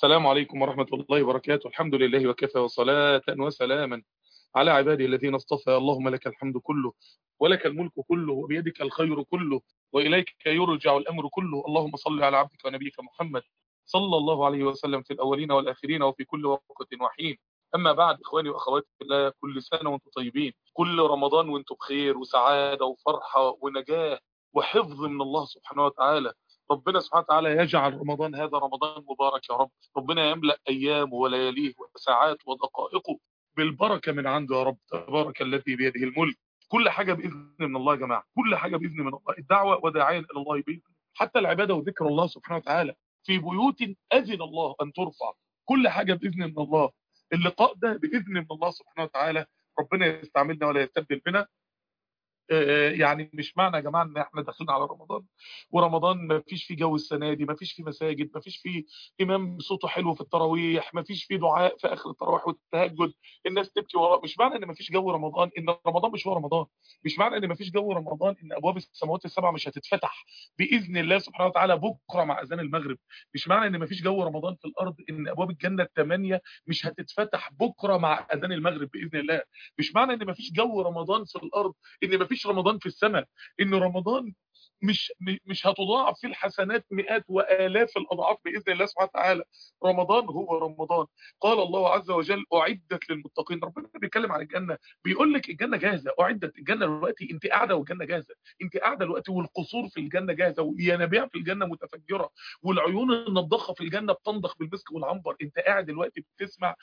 السلام عليكم ورحمة الله وبركاته الحمد لله وكفى وصلاة وسلاما على عباده الذين اصطفى اللهم لك الحمد كله ولك الملك كله وبيدك الخير كله وإليك يرجع الأمر كله اللهم صل على عبدك ونبيك محمد صلى الله عليه وسلم في الأولين والآخرين وفي كل وقت وحين أما بعد إخواني وأخواتي في الله كل سنة وأنتم طيبين كل رمضان وأنتم بخير وسعادة وفرحة ونجاة وحفظ من الله سبحانه وتعالى ربنا سبحانه وتعالى يجعل رمضان هذا رمضان مبارك يا رب ربنا يملأ أيامه ولياليه وساعاته ودقائقه بالبركة من عنده يا رب تبارك الذي بيده الملك كل حاجة بإذن من الله يا جماعة كل حاجة بإذن من الله الدعوة وداعيا إلى الله بإذن حتى العبادة وذكر الله سبحانه وتعالى في بيوت أذن الله أن ترفع كل حاجة بإذن من الله اللقاء ده بإذن من الله سبحانه وتعالى ربنا يستعملنا ولا يستبدل بنا يعني مش معنى يا جماعه ان احنا داخلين على رمضان ورمضان ما فيش فيه جو السنه دي ما فيش فيه مساجد ما فيش فيه امام صوته حلو في التراويح ما فيش فيه دعاء في اخر التراويح والتهجد الناس تبكي وراه مش معنى ان ما فيش جو رمضان ان رمضان مش هو رمضان مش معنى ان ما فيش جو رمضان ان ابواب السماوات السبعه مش هتتفتح باذن الله سبحانه وتعالى بكره مع اذان المغرب مش معنى ان ما فيش جو رمضان في الارض ان ابواب الجنه الثمانيه مش هتتفتح بكره مع اذان المغرب باذن الله مش معنى ان ما فيش جو رمضان في الارض ان ما فيش رمضان في السماء ان رمضان مش مش هتضاعف فيه الحسنات مئات والاف الاضعاف باذن الله سبحانه وتعالى رمضان هو رمضان قال الله عز وجل اعدت للمتقين ربنا بيتكلم عن الجنه بيقول لك الجنه جاهزه اعدت الجنه دلوقتي انت قاعده والجنه جاهزه انت قاعده دلوقتي والقصور في الجنه جاهزه والينابيع في الجنه متفجره والعيون النضخه في الجنه بتنضخ بالمسك والعنبر انت قاعد دلوقتي بتسمع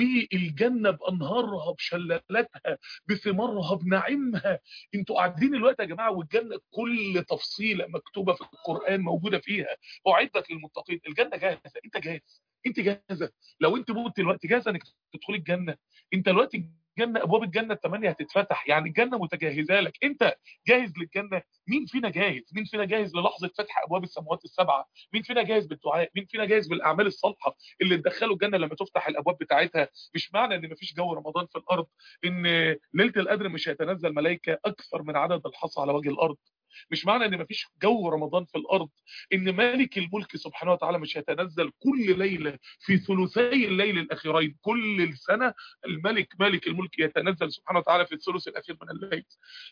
والجنه بانهارها بشلالاتها بثمارها بنعيمها انتوا قاعدين دلوقتي يا جماعه والجنه كل تفصيله مكتوبه في القران موجوده فيها اعدت للمتقين الجنه جاهزه انت جاهز انت جاهزه لو انت مت دلوقتي جاهزه انك تدخلي الجنه انت دلوقتي الجنه ابواب الجنه الثمانيه هتتفتح يعني الجنه متجهزه لك انت جاهز للجنه مين فينا جاهز مين فينا جاهز للحظه فتح ابواب السماوات السبعه مين فينا جاهز بالدعاء مين فينا جاهز بالاعمال الصالحه اللي تدخله الجنه لما تفتح الابواب بتاعتها مش معنى ان مفيش جو رمضان في الارض ان ليله القدر مش هيتنزل ملائكه اكثر من عدد الحصى على وجه الارض مش معنى ان مفيش جو رمضان في الارض ان مالك الملك سبحانه وتعالى مش هيتنزل كل ليله في ثلثي الليل الاخيرين كل السنه الملك مالك الملك يتنزل سبحانه وتعالى في الثلث الاخير من الليل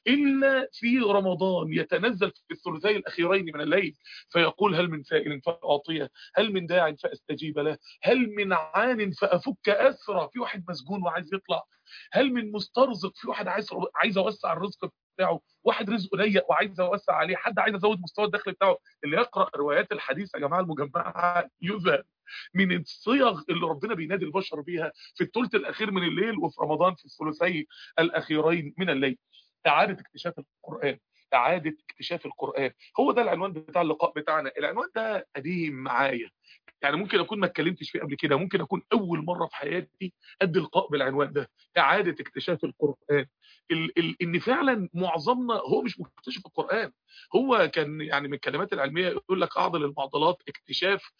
الا في رمضان يتنزل في الثلثي الاخيرين من الليل فيقول هل من سائل فاعطيه هل من داع فاستجيب له هل من عان فافك اسرى في واحد مسجون وعايز يطلع هل من مسترزق في واحد عايز عايز اوسع الرزق بتاعه واحد رزقه ضيق وعايز اوسع عليه حد عايز ازود مستوى الدخل بتاعه اللي يقرا روايات الحديث يا جماعه المجمعه يذهل من الصيغ اللي ربنا بينادي البشر بيها في الثلث الاخير من الليل وفي رمضان في الثلثي الاخيرين من الليل اعاده اكتشاف القران اعاده اكتشاف القران هو ده العنوان بتاع اللقاء بتاعنا العنوان ده قديم معايا يعني ممكن اكون ما اتكلمتش فيه قبل كده ممكن اكون اول مره في حياتي ادي لقاء بالعنوان ده اعاده اكتشاف القران ال ال ان فعلا معظمنا هو مش مكتشف القران هو كان يعني من الكلمات العلميه يقول لك اعضل المعضلات اكتشاف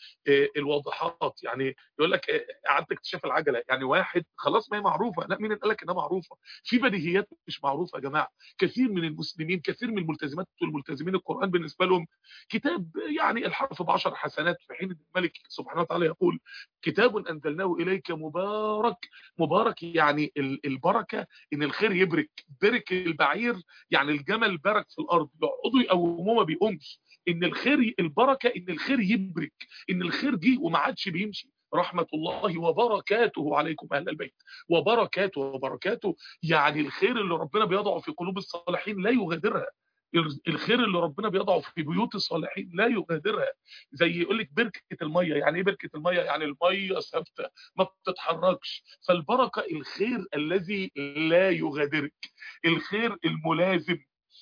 الواضحات يعني يقول لك اعاده اكتشاف العجله يعني واحد خلاص ما هي معروفه لا مين قال لك انها معروفه في بديهيات مش معروفه يا جماعه كثير من المسلمين كثير من الملتزمات والملتزمين القران بالنسبه لهم كتاب يعني الحرف بعشر حسنات في حين الملك سبحانه وتعالى يقول كتاب انزلناه اليك مبارك مبارك يعني البركه ان الخير يبرك برك البعير يعني الجمل برك في الارض يقعدوا يقوموه ما بيقومش ان الخير البركه ان الخير يبرك ان الخير جه وما عادش بيمشي رحمة الله وبركاته عليكم أهل البيت وبركاته وبركاته يعني الخير اللي ربنا بيضعه في قلوب الصالحين لا يغادرها الخير اللي ربنا بيضعه في بيوت الصالحين لا يغادرها زي يقول لك بركه الميه يعني ايه بركه الميه يعني الميه ثابته ما بتتحركش فالبركه الخير الذي لا يغادرك الخير الملازم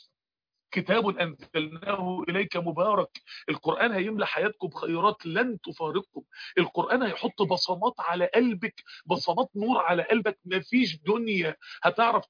كتاب أنزلناه إليك مبارك القرآن هيملى حياتكم بخيرات لن تفارقكم القرآن هيحط بصمات على قلبك بصمات نور على قلبك مفيش دنيا هتعرف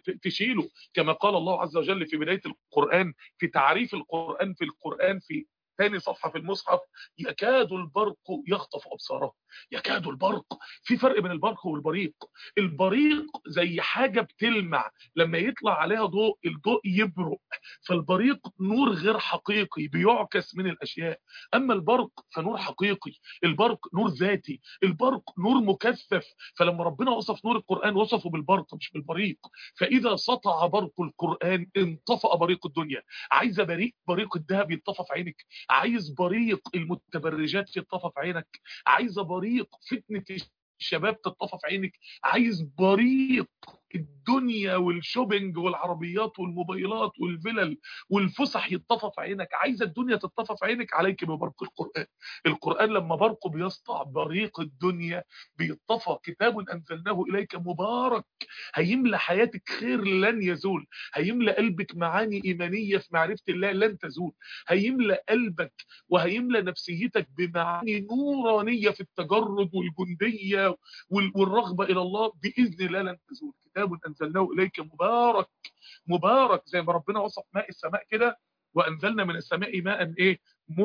تشيله كما قال الله عز وجل في بداية القرآن في تعريف القرآن في القرآن في ثاني صفحة في المصحف يكاد البرق يخطف أبصارهم يكاد البرق في فرق بين البرق والبريق البريق زي حاجة بتلمع لما يطلع عليها ضوء الضوء يبرق فالبريق نور غير حقيقي بيعكس من الأشياء أما البرق فنور حقيقي البرق نور ذاتي البرق نور مكثف فلما ربنا وصف نور القرآن وصفه بالبرق مش بالبريق فإذا سطع برق القرآن انطفأ بريق الدنيا عايزة بريق بريق الذهب ينطفى في عينك عايز بريق المتبرجات يتطفى في عينك عايزة بريق فتنة الشباب تتطفى في عينك عايز بريق الدنيا والشوبينج والعربيات والموبايلات والفلل والفسح يتطفى في عينك عايزه الدنيا تتطفى في عينك عليك ببرق القران القران لما برقه بيسطع بريق الدنيا بيتطفى كتاب انزلناه اليك مبارك هيملى حياتك خير لن يزول هيملى قلبك معاني ايمانيه في معرفه الله لن تزول هيملى قلبك وهيملى نفسيتك بمعاني نورانيه في التجرد والجنديه والرغبه الى الله باذن الله لن تزول كتاب انزلناه اليك مبارك مبارك زي ما ربنا وصف ماء السماء كده وانزلنا من السماء ماء ايه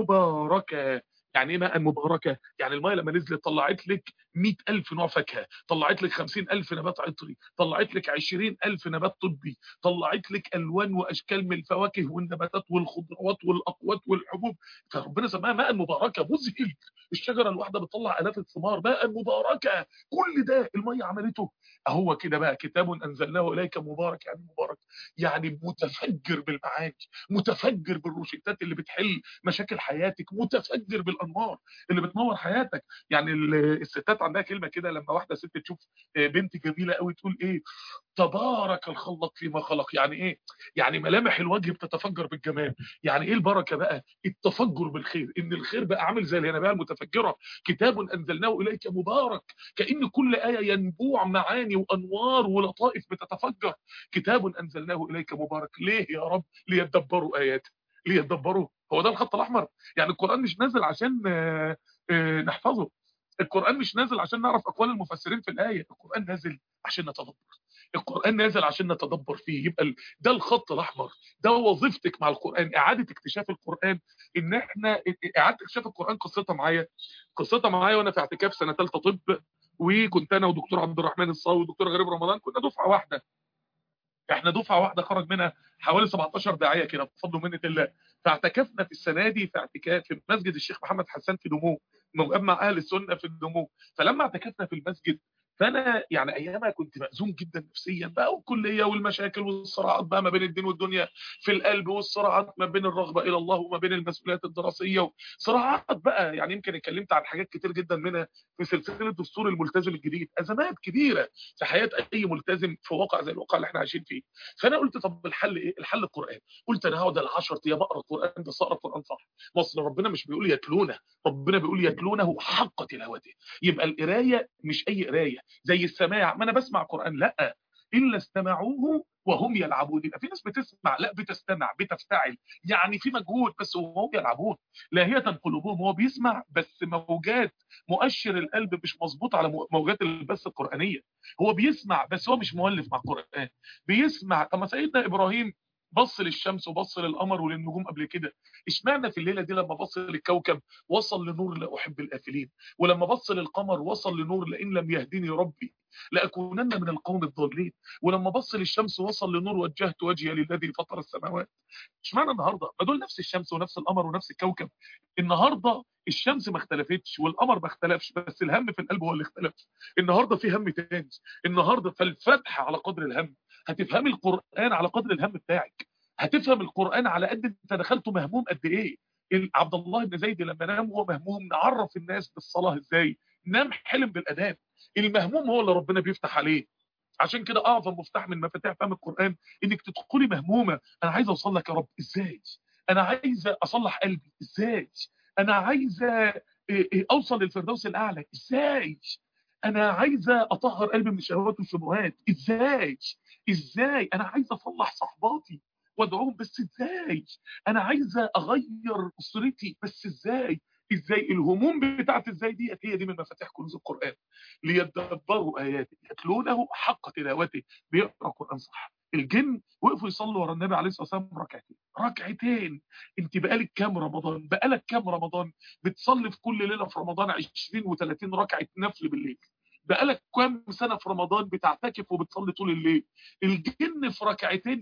مباركا يعني ايه ماء مباركه يعني الماء لما نزلت طلعت لك 100000 نوع فاكهه طلعت لك 50000 نبات عطري طلعت لك 20000 نبات طبي طلعت لك الوان واشكال من الفواكه والنباتات والخضروات والاقوات والحبوب فربنا سماها ماء مباركه مذهل الشجره الواحده بتطلع الاف الثمار ماء مباركه كل ده الميه عملته اهو كده بقى كتاب انزلناه اليك مبارك يعني مبارك يعني متفجر بالمعاني متفجر بالروشتات اللي بتحل مشاكل حياتك متفجر بالانوار اللي بتنور حياتك يعني الستات عندها كلمه كده لما واحده ست تشوف بنت جميله قوي تقول ايه تبارك الخلق فيما خلق يعني ايه يعني ملامح الوجه بتتفجر بالجمال يعني ايه البركه بقى التفجر بالخير ان الخير بقى عامل زي الينابيع المتفجره كتاب انزلناه اليك مبارك كان كل ايه ينبوع معاني وانوار ولطائف بتتفجر كتاب انزلناه اليك مبارك ليه يا رب ليدبروا اياته ليدبروا هو ده الخط الاحمر يعني القران مش نازل عشان نحفظه القرآن مش نازل عشان نعرف أقوال المفسرين في الآية القرآن نازل عشان نتدبر القرآن نازل عشان نتدبر فيه يبقى ده الخط الأحمر ده وظيفتك مع القرآن إعادة اكتشاف القرآن إن إحنا إعادة اكتشاف القرآن قصتها معايا قصتها معايا وأنا في اعتكاف سنة ثالثة طب وكنت أنا ودكتور عبد الرحمن الصاوي ودكتور غريب رمضان كنا دفعة واحدة احنا دفعه واحده خرج منها حوالي 17 داعيه كده بفضل منه الله فاعتكفنا في السنه دي في اعتكاف في مسجد الشيخ محمد حسان في دموع مجمع اهل السنه في الدموع فلما اعتكفنا في المسجد فانا يعني ايامها كنت مأزوم جدا نفسيا بقى والكليه والمشاكل والصراعات بقى ما بين الدين والدنيا في القلب والصراعات ما بين الرغبه الى الله وما بين المسؤوليات الدراسيه صراعات بقى يعني يمكن اتكلمت عن حاجات كتير جدا منها في سلسله دستور الملتزم الجديد ازمات كبيره في حياه اي ملتزم في واقع زي الواقع اللي احنا عايشين فيه فانا قلت طب الحل ايه الحل القران قلت انا هقعد ال 10 ايام اقرا القران بس اقرا القران صح مصر ربنا مش بيقول يتلونه ربنا بيقول يتلونه حق تلاوته يبقى القرايه مش اي قرايه زي السماع ما انا بسمع قران لا الا استمعوه وهم يلعبون يبقى في ناس بتسمع لا بتستمع بتفتعل يعني في مجهود بس وهم يلعبون لاهية قلوبهم هو بيسمع بس موجات مؤشر القلب مش مظبوط على موجات البث القرآنية هو بيسمع بس هو مش مؤلف مع القرآن بيسمع طب ما سيدنا إبراهيم بص للشمس وبص للقمر وللنجوم قبل كده اشمعنى في الليله دي لما بص للكوكب وصل لنور لا احب الافلين ولما بص للقمر وصل لنور لئن لم يهدني ربي لاكونن من القوم الضالين ولما بص للشمس وصل لنور وجهت وجهي للذي فطر السماوات اشمعنى النهارده ما دول نفس الشمس ونفس القمر ونفس الكوكب النهارده الشمس ما اختلفتش والقمر ما اختلفش بس الهم في القلب هو اللي اختلف النهارده في هم تاني النهارده فالفتح على قدر الهم هتفهمي القرآن على قدر الهم بتاعك هتفهم القرآن على قد انت دخلته مهموم قد ايه عبد الله بن زيد لما نام وهو مهموم نعرف الناس بالصلاة ازاي نام حلم بالأذان المهموم هو اللي ربنا بيفتح عليه عشان كده اعظم مفتاح من مفاتيح فهم القرآن انك تدخلي مهمومة انا عايز اوصل لك يا رب ازاي انا عايز اصلح قلبي ازاي انا عايز اوصل للفردوس الاعلى ازاي انا عايزه اطهر قلبي من الشهوات والشبهات ازاي ازاي انا عايزه اصلح صحباتي وادعوهم بس ازاي انا عايزه اغير اسرتي بس ازاي ازاي الهموم بتاعت ازاي دي هي دي من مفاتيح كنوز القران ليدبروا اياته يتلونه حق تلاوته بيقرا القران صح الجن وقفوا يصلوا ورا النبي عليه الصلاه والسلام ركعتين ركعتين انت بقالك كام رمضان بقالك كام رمضان بتصلي في كل ليله في رمضان 20 و30 ركعه نفل بالليل بقالك كام سنه في رمضان بتعتكف وبتصلي طول الليل الجن في ركعتين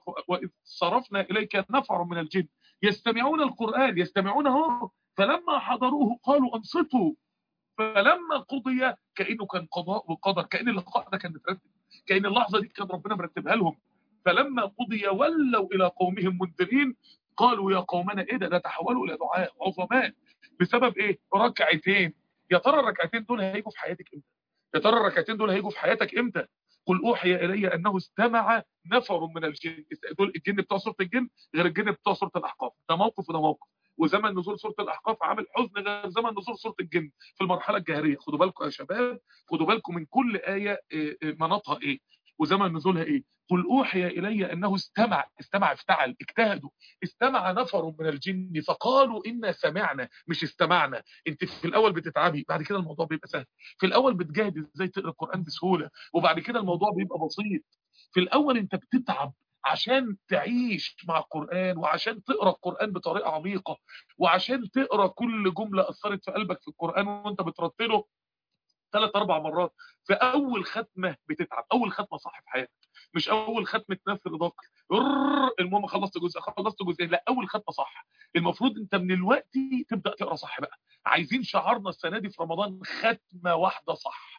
صرفنا اليك نفر من الجن يستمعون القران يستمعونه فلما حضروه قالوا انصتوا فلما قضي كانه كان قضاء وقدر كان اللقاء ده كان مترتب كان اللحظه دي كان ربنا مرتبها لهم فلما قضي ولوا الى قومهم منذرين قالوا يا قومنا ايه ده تحولوا الى دعاء عظماء بسبب ايه ركعتين يا ترى الركعتين دول هيجوا في حياتك امتى يا ترى الركعتين دول هيجوا في حياتك امتى قل اوحي الي انه استمع نفر من الجن دول الجن بتوع سوره الجن غير الجن بتوع سوره الاحقاف ده موقف وده موقف وزمن نزول سوره الاحقاف عامل حزن غير زمن نزول سوره الجن في المرحله الجاهليه خدوا بالكم يا شباب خدوا بالكم من كل ايه مناطها ايه وزمن نزولها ايه قل اوحي الي انه استمع استمع افتعل اجتهدوا استمع نفر من الجن فقالوا انا سمعنا مش استمعنا انت في الاول بتتعبي بعد كده الموضوع بيبقى سهل في الاول بتجاهد ازاي تقرا القران بسهوله وبعد كده الموضوع بيبقى بسيط في الاول انت بتتعب عشان تعيش مع القرآن وعشان تقرأ القرآن بطريقة عميقة وعشان تقرأ كل جملة أثرت في قلبك في القرآن وانت بترتله ثلاث اربع مرات في اول ختمه بتتعب اول ختمه صح في حياتك مش اول ختمه نفس رضاك المهم خلصت جزء خلصت جزء لا اول ختمه صح المفروض انت من الوقت تبدا تقرا صح بقى عايزين شعارنا السنه دي في رمضان ختمه واحده صح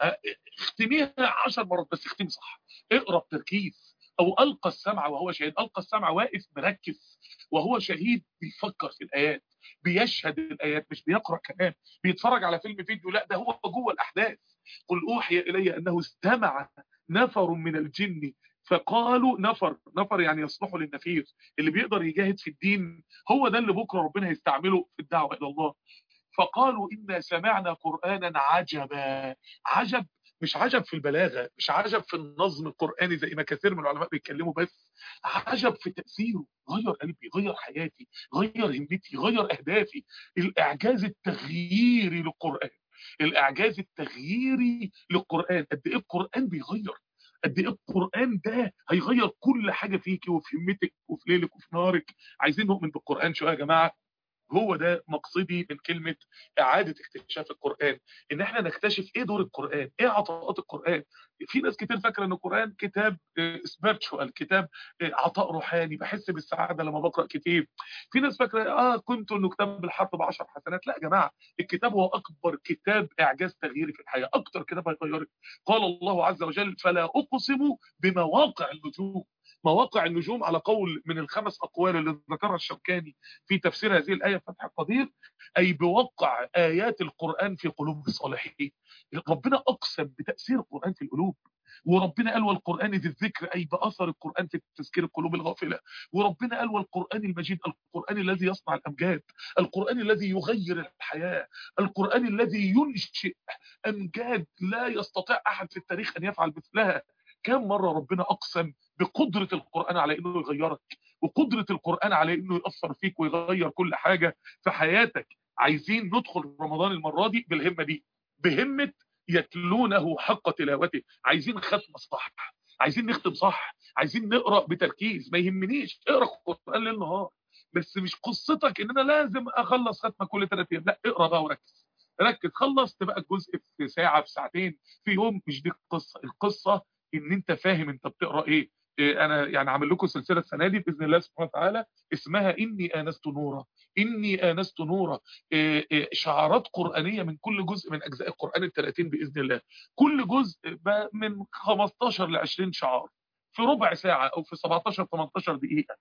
اختميها 10 مرات بس اختمي صح اقرا بتركيز او القى السمع وهو شهيد القى السمع واقف مركز وهو شهيد بيفكر في الايات بيشهد الايات مش بيقرا كلام بيتفرج على فيلم فيديو لا ده هو جوه الاحداث قل اوحي الي انه استمع نفر من الجن فقالوا نفر نفر يعني يصلحوا للنفير اللي بيقدر يجاهد في الدين هو ده اللي بكره ربنا هيستعمله في الدعوه الى الله فقالوا انا سمعنا قرانا عجبا عجب مش عجب في البلاغه مش عجب في النظم القراني زي ما كثير من العلماء بيتكلموا بس عجب في تاثيره غير قلبي غير حياتي غير همتي غير اهدافي الاعجاز التغييري للقران الاعجاز التغييري للقران قد ايه القران بيغير قد ايه القران ده هيغير كل حاجه فيكي وفي همتك وفي ليلك وفي نهارك عايزين نؤمن بالقران شويه يا جماعه هو ده مقصدي من كلمة إعادة اكتشاف القرآن إن إحنا نكتشف إيه دور القرآن إيه عطاءات القرآن في ناس كتير فاكرة إن القرآن كتاب سبيرتشوال كتاب عطاء روحاني بحس بالسعادة لما بقرأ كتير في ناس فاكرة آه كنت إنه كتاب بالحرف بعشر حسنات لا يا جماعة الكتاب هو أكبر كتاب إعجاز تغييري في الحياة أكتر كتاب هيغيرك قال الله عز وجل فلا أقسم بمواقع النجوم مواقع النجوم على قول من الخمس أقوال اللي ذكرها الشوكاني في تفسير هذه الآية فتح القدير أي بوقع آيات القرآن في قلوب الصالحين ربنا أقسم بتأثير القرآن في القلوب وربنا قال والقرآن ذي الذكر أي بأثر القرآن في تذكير القلوب الغافلة وربنا قال والقرآن المجيد القرآن الذي يصنع الأمجاد القرآن الذي يغير الحياة القرآن الذي ينشئ أمجاد لا يستطيع أحد في التاريخ أن يفعل مثلها كم مرة ربنا أقسم بقدرة القرآن على إنه يغيرك وقدرة القرآن على إنه يأثر فيك ويغير كل حاجة في حياتك عايزين ندخل رمضان المرة دي بالهمة دي بهمة يتلونه حق تلاوته عايزين ختم صح عايزين نختم صح عايزين نقرأ بتركيز ما يهمنيش اقرأ القرآن ليل نهار بس مش قصتك ان انا لازم اخلص ختمه كل ثلاث ايام لا اقرا بقى وركز ركز خلص تبقى الجزء في ساعه في ساعتين في يوم مش دي القصه القصه ان انت فاهم انت بتقرا ايه, إيه انا يعني عامل لكم سلسله السنه دي باذن الله سبحانه وتعالى اسمها اني انست نورا اني انست نورا إيه إيه شعارات قرانيه من كل جزء من اجزاء القران ال 30 باذن الله كل جزء من 15 ل 20 شعار في ربع ساعه او في 17 18 دقيقه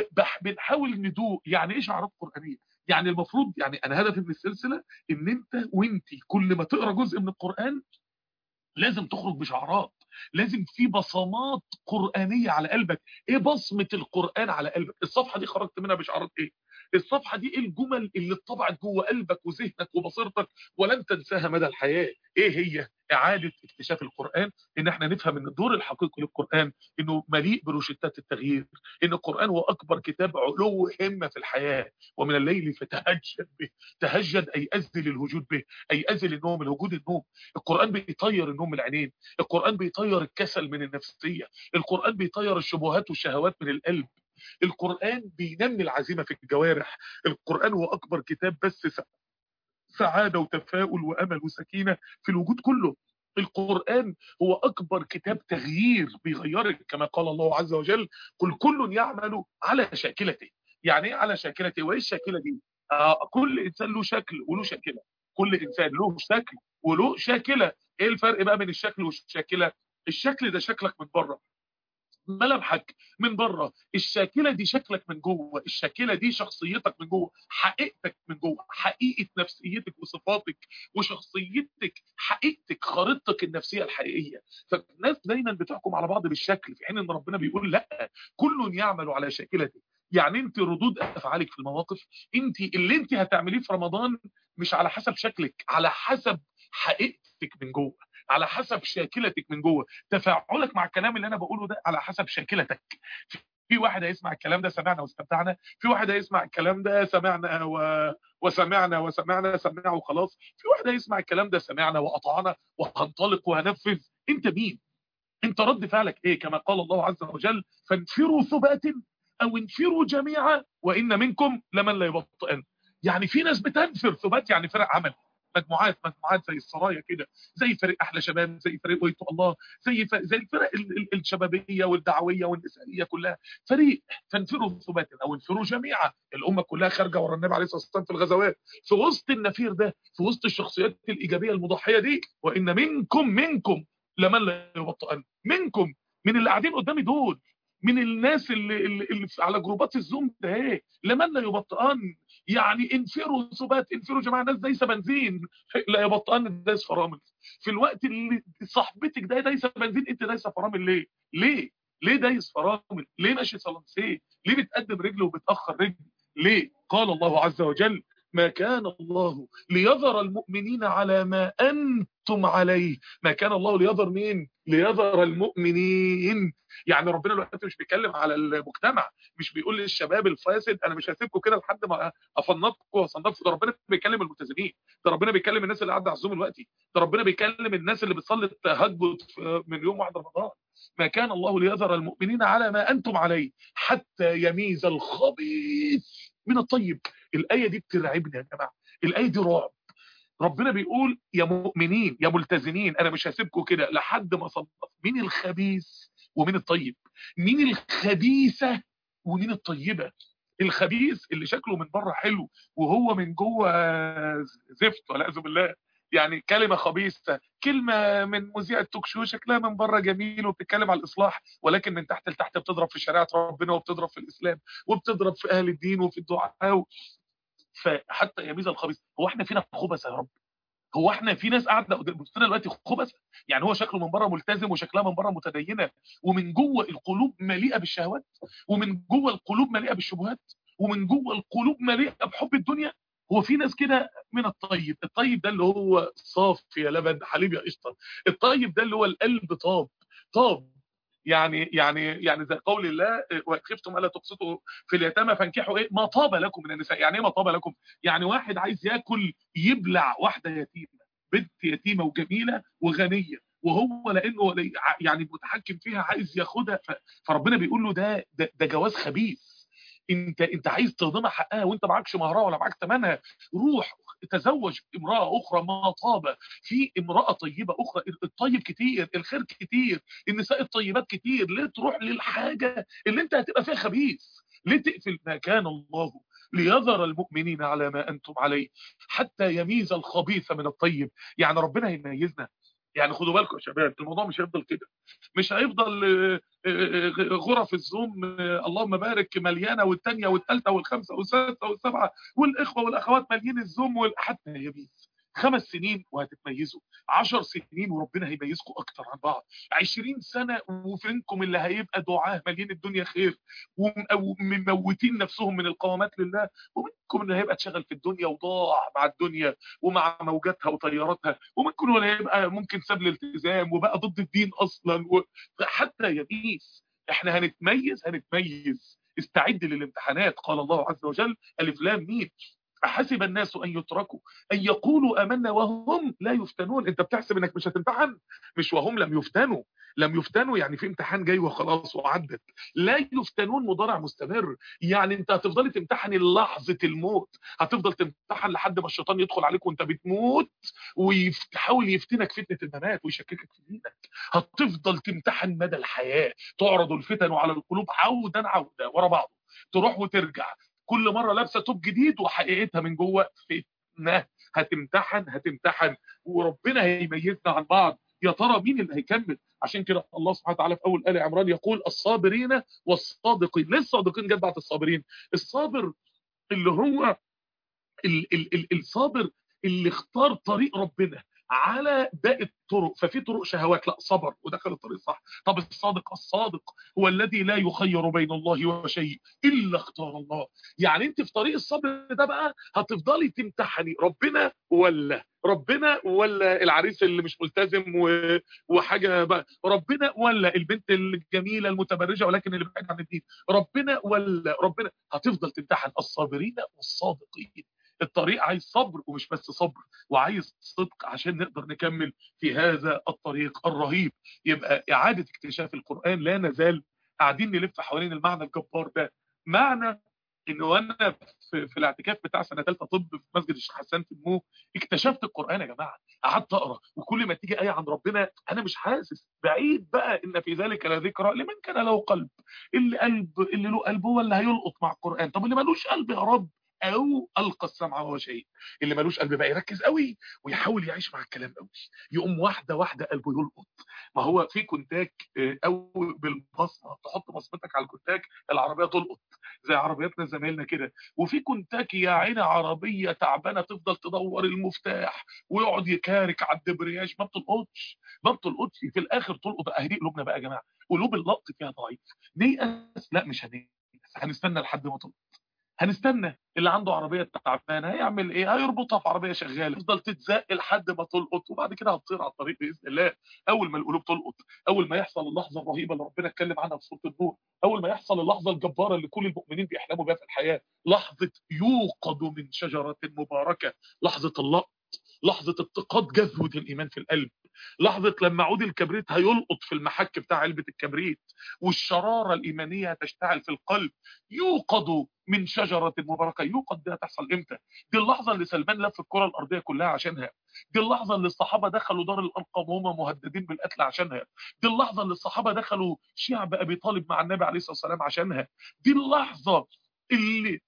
بنحاول ندوق يعني ايه شعارات قرانيه يعني المفروض يعني انا هدفي من السلسله ان انت وانت كل ما تقرا جزء من القران لازم تخرج بشعارات لازم في بصمات قرآنية على قلبك ايه بصمة القرآن على قلبك الصفحة دي خرجت منها بشعارات ايه الصفحه دي ايه الجمل اللي اتطبعت جوه قلبك وذهنك وبصيرتك ولن تنساها مدى الحياه ايه هي اعاده اكتشاف القران ان احنا نفهم ان الدور الحقيقي للقران انه مليء بروشتات التغيير ان القران هو اكبر كتاب علو همه في الحياه ومن الليل فتهجد به تهجد اي ازل الوجود به اي ازل النوم الوجود النوم القران بيطير النوم من العينين القران بيطير الكسل من النفسيه القران بيطير الشبهات والشهوات من القلب القرآن بينمي العزيمة في الجوارح القرآن هو أكبر كتاب بس سعادة وتفاؤل وأمل وسكينة في الوجود كله القرآن هو أكبر كتاب تغيير بيغيرك كما قال الله عز وجل قل كل يعمل على شاكلته يعني ايه على شاكلته وايه الشاكلة دي آه كل إنسان له شكل وله شاكلة كل إنسان له شكل وله شاكلة ايه الفرق بقى بين الشكل والشاكلة الشكل ده شكلك من بره ملامحك من بره الشاكله دي شكلك من جوه الشاكله دي شخصيتك من جوه حقيقتك من جوه حقيقه نفسيتك وصفاتك وشخصيتك حقيقتك خريطتك النفسيه الحقيقيه فالناس دايما بتحكم على بعض بالشكل في حين ان ربنا بيقول لا كل يعمل على شاكلته يعني انت ردود افعالك في المواقف انت اللي انت هتعمليه في رمضان مش على حسب شكلك على حسب حقيقتك من جوه على حسب شاكلتك من جوه تفاعلك مع الكلام اللي انا بقوله ده على حسب شاكلتك في واحد هيسمع الكلام ده سمعنا واستمتعنا في واحد هيسمع الكلام ده سمعنا و... وسمعنا وسمعنا سمعنا وخلاص في واحد هيسمع الكلام ده سمعنا وأطعنا وهنطلق وهنفذ انت مين انت رد فعلك ايه كما قال الله عز وجل فانفروا ثبات او انفروا جميعا وان منكم لمن لا يبطئن يعني في ناس بتنفر ثبات يعني فرق عمل مجموعات مجموعات زي السرايا كده زي فريق احلى شباب زي فريق ويتو الله زي ف... زي الفرق ال... ال... الشبابيه والدعويه والنسائيه كلها فريق فانفروا ثبات او انفروا جميعا الامه كلها خارجه ورا النبي عليه الصلاه والسلام في الغزوات في وسط النفير ده في وسط الشخصيات الايجابيه المضحيه دي وان منكم منكم لمن لا يبطئن منكم من اللي قاعدين قدامي دول من الناس اللي, اللي, اللي على جروبات الزوم ده ايه لمن لا يبطئن يعني انفروا ثبات انفروا جماعه ناس دايسه بنزين لا يبطئن دايس فرامل في الوقت اللي صاحبتك ده دايسه بنزين انت دايسه فرامل ليه ليه ليه دايس فرامل ليه ماشي صلانسيه ليه بتقدم رجل وبتاخر رجل ليه قال الله عز وجل ما كان الله ليذر المؤمنين على ما أنتم عليه ما كان الله ليذر مين ليذر المؤمنين يعني ربنا دلوقتي مش بيتكلم على المجتمع مش بيقول للشباب الفاسد انا مش هسيبكم كده لحد ما افنطكم واصنفكم ده ربنا بيكلم الملتزمين ده ربنا بيكلم الناس اللي قاعده على الزوم دلوقتي ده ربنا بيكلم الناس اللي بتصلي التهجد من يوم واحد رمضان ما كان الله ليذر المؤمنين على ما انتم عليه حتى يميز الخبيث من الطيب الآية دي بترعبني يا جماعة الآية دي رعب ربنا بيقول يا مؤمنين يا ملتزمين أنا مش هسيبكم كده لحد ما صنف مين الخبيث ومين الطيب مين الخبيثة ومين الطيبة الخبيث اللي شكله من بره حلو وهو من جوه زفت والعياذ بالله يعني كلمة خبيثة كلمة من مذيع التوك شو شكلها من بره جميل وبتتكلم على الإصلاح ولكن من تحت لتحت بتضرب في شريعة ربنا وبتضرب في الإسلام وبتضرب في أهل الدين وفي الدعاء فحتى يميز الخبيث هو احنا فينا خبث يا رب هو احنا في ناس قاعده بصنا دلوقتي خبث يعني هو شكله من بره ملتزم وشكلها من بره متدينه ومن جوه القلوب مليئه بالشهوات ومن جوه القلوب مليئه بالشبهات ومن جوه القلوب مليئه بحب الدنيا هو في ناس كده من الطيب الطيب ده اللي هو صافي يا لبن حليب يا قشطه الطيب ده اللي هو القلب طاب طاب يعني يعني يعني زي قول الله وخفتم الا تقسطوا في اليتامى فانكحوا ايه ما طاب لكم من النساء يعني ايه ما طاب لكم يعني واحد عايز ياكل يبلع واحده يتيمه بنت يتيمه وجميله وغنيه وهو لانه يعني متحكم فيها عايز ياخدها فربنا بيقول له ده ده, ده جواز خبيث انت انت عايز تهضمها حقها وانت معكش مهرها ولا معاك ثمنها روح تزوج امراه اخرى ما طاب في امراه طيبه اخرى الطيب كتير الخير كتير النساء الطيبات كتير ليه تروح للحاجه اللي انت هتبقى فيها خبيث ليه تقفل ما كان الله ليذر المؤمنين على ما انتم عليه حتى يميز الخبيث من الطيب يعني ربنا هيميزنا يعني خدوا بالكم يا شباب الموضوع مش هيفضل كده مش هيفضل غرف الزوم اللهم بارك مليانه والثانيه والثالثه والخامسه والسادسه والسابعه والاخوه والاخوات مالين الزوم حتى يميز خمس سنين وهتتميزوا عشر سنين وربنا هيميزكم اكتر عن بعض عشرين سنة وفينكم اللي هيبقى دعاه مالين الدنيا خير ومموتين نفسهم من القوامات لله ومنكم اللي هيبقى اتشغل في الدنيا وضاع مع الدنيا ومع موجاتها وطياراتها ومنكم اللي هيبقى ممكن ساب الالتزام وبقى ضد الدين اصلا حتى يميز احنا هنتميز هنتميز استعد للامتحانات قال الله عز وجل الف لام ميم أحسب الناس أن يتركوا أن يقولوا آمنا وهم لا يفتنون أنت بتحسب أنك مش هتمتحن مش وهم لم يفتنوا لم يفتنوا يعني في امتحان جاي وخلاص وعدت لا يفتنون مضارع مستمر يعني انت هتفضلي تمتحني لحظة الموت هتفضل تمتحن لحد ما الشيطان يدخل عليك وانت بتموت ويحاول يفتنك فتنة الممات ويشككك في دينك هتفضل تمتحن مدى الحياة تعرض الفتن على القلوب عودا عودا ورا بعض تروح وترجع كل مره لابسه توب جديد وحقيقتها من جوه فتنه هتمتحن هتمتحن وربنا هيميزنا عن بعض يا ترى مين اللي هيكمل عشان كده الله سبحانه وتعالى في اول ال عمران يقول الصابرين والصادقين ليه الصادقين جت بعد الصابرين الصابر اللي هو ال ال ال الصابر اللي اختار طريق ربنا على باقي الطرق ففي طرق شهوات لا صبر ودخل الطريق صح طب الصادق الصادق هو الذي لا يخير بين الله وشيء الا اختار الله يعني انت في طريق الصبر ده بقى هتفضلي تمتحني ربنا ولا ربنا ولا العريس اللي مش ملتزم و... وحاجه بقى ربنا ولا البنت الجميله المتبرجه ولكن اللي بعيد عن الدين ربنا ولا ربنا هتفضل تمتحن الصابرين والصادقين الطريق عايز صبر ومش بس صبر وعايز صدق عشان نقدر نكمل في هذا الطريق الرهيب يبقى إعادة اكتشاف القرآن لا نزال قاعدين نلف حوالين المعنى الجبار ده معنى ان وانا في, في الاعتكاف بتاع سنه ثالثه طب في مسجد الشيخ حسان في المو اكتشفت القران يا جماعه قعدت اقرا وكل ما تيجي ايه عن ربنا انا مش حاسس بعيد بقى ان في ذلك لذكرى لمن كان له قلب اللي قلب اللي له قلب هو اللي هيلقط مع القران طب اللي ملوش قلب يا رب او القى السمع وهو شهيد اللي ملوش قلب بقى يركز قوي ويحاول يعيش مع الكلام قوي يقوم واحده واحده قلبه يلقط ما هو في كونتاك او بالبصمه تحط بصمتك على الكونتاك العربيه تلقط زي عربياتنا زمايلنا كده وفي كونتاك يا عيني عربيه تعبانه تفضل تدور المفتاح ويقعد يكارك على الدبرياج ما بتلقطش ما بتلقطش في الاخر تلقط اهدي قلوبنا بقى يا جماعه قلوب اللقط فيها ضعيف نيأس لا مش هنيأس هنستنى لحد ما تلقط هنستنى اللي عنده عربيه تعبانه هيعمل ايه هيربطها في عربيه شغاله تفضل تتزق لحد ما تلقط وبعد كده هتطير على الطريق باذن الله اول ما القلوب تلقط اول ما يحصل اللحظه الرهيبه اللي ربنا اتكلم عنها في سوره النور اول ما يحصل اللحظه الجباره اللي كل المؤمنين بيحلموا بها في الحياه لحظه يوقد من شجره مباركه لحظه اللقط لحظه اتقاد جذوه الايمان في القلب لحظة لما عود الكبريت هيلقط في المحك بتاع علبة الكبريت والشرارة الإيمانية هتشتعل في القلب يوقد من شجرة مباركة يوقد دي هتحصل إمتى دي اللحظة اللي سلمان لف الكرة الأرضية كلها عشانها دي اللحظة اللي الصحابة دخلوا دار الأرقم وهم مهددين بالقتل عشانها دي اللحظة اللي الصحابة دخلوا شعب أبي طالب مع النبي عليه الصلاة والسلام عشانها دي اللحظة اللي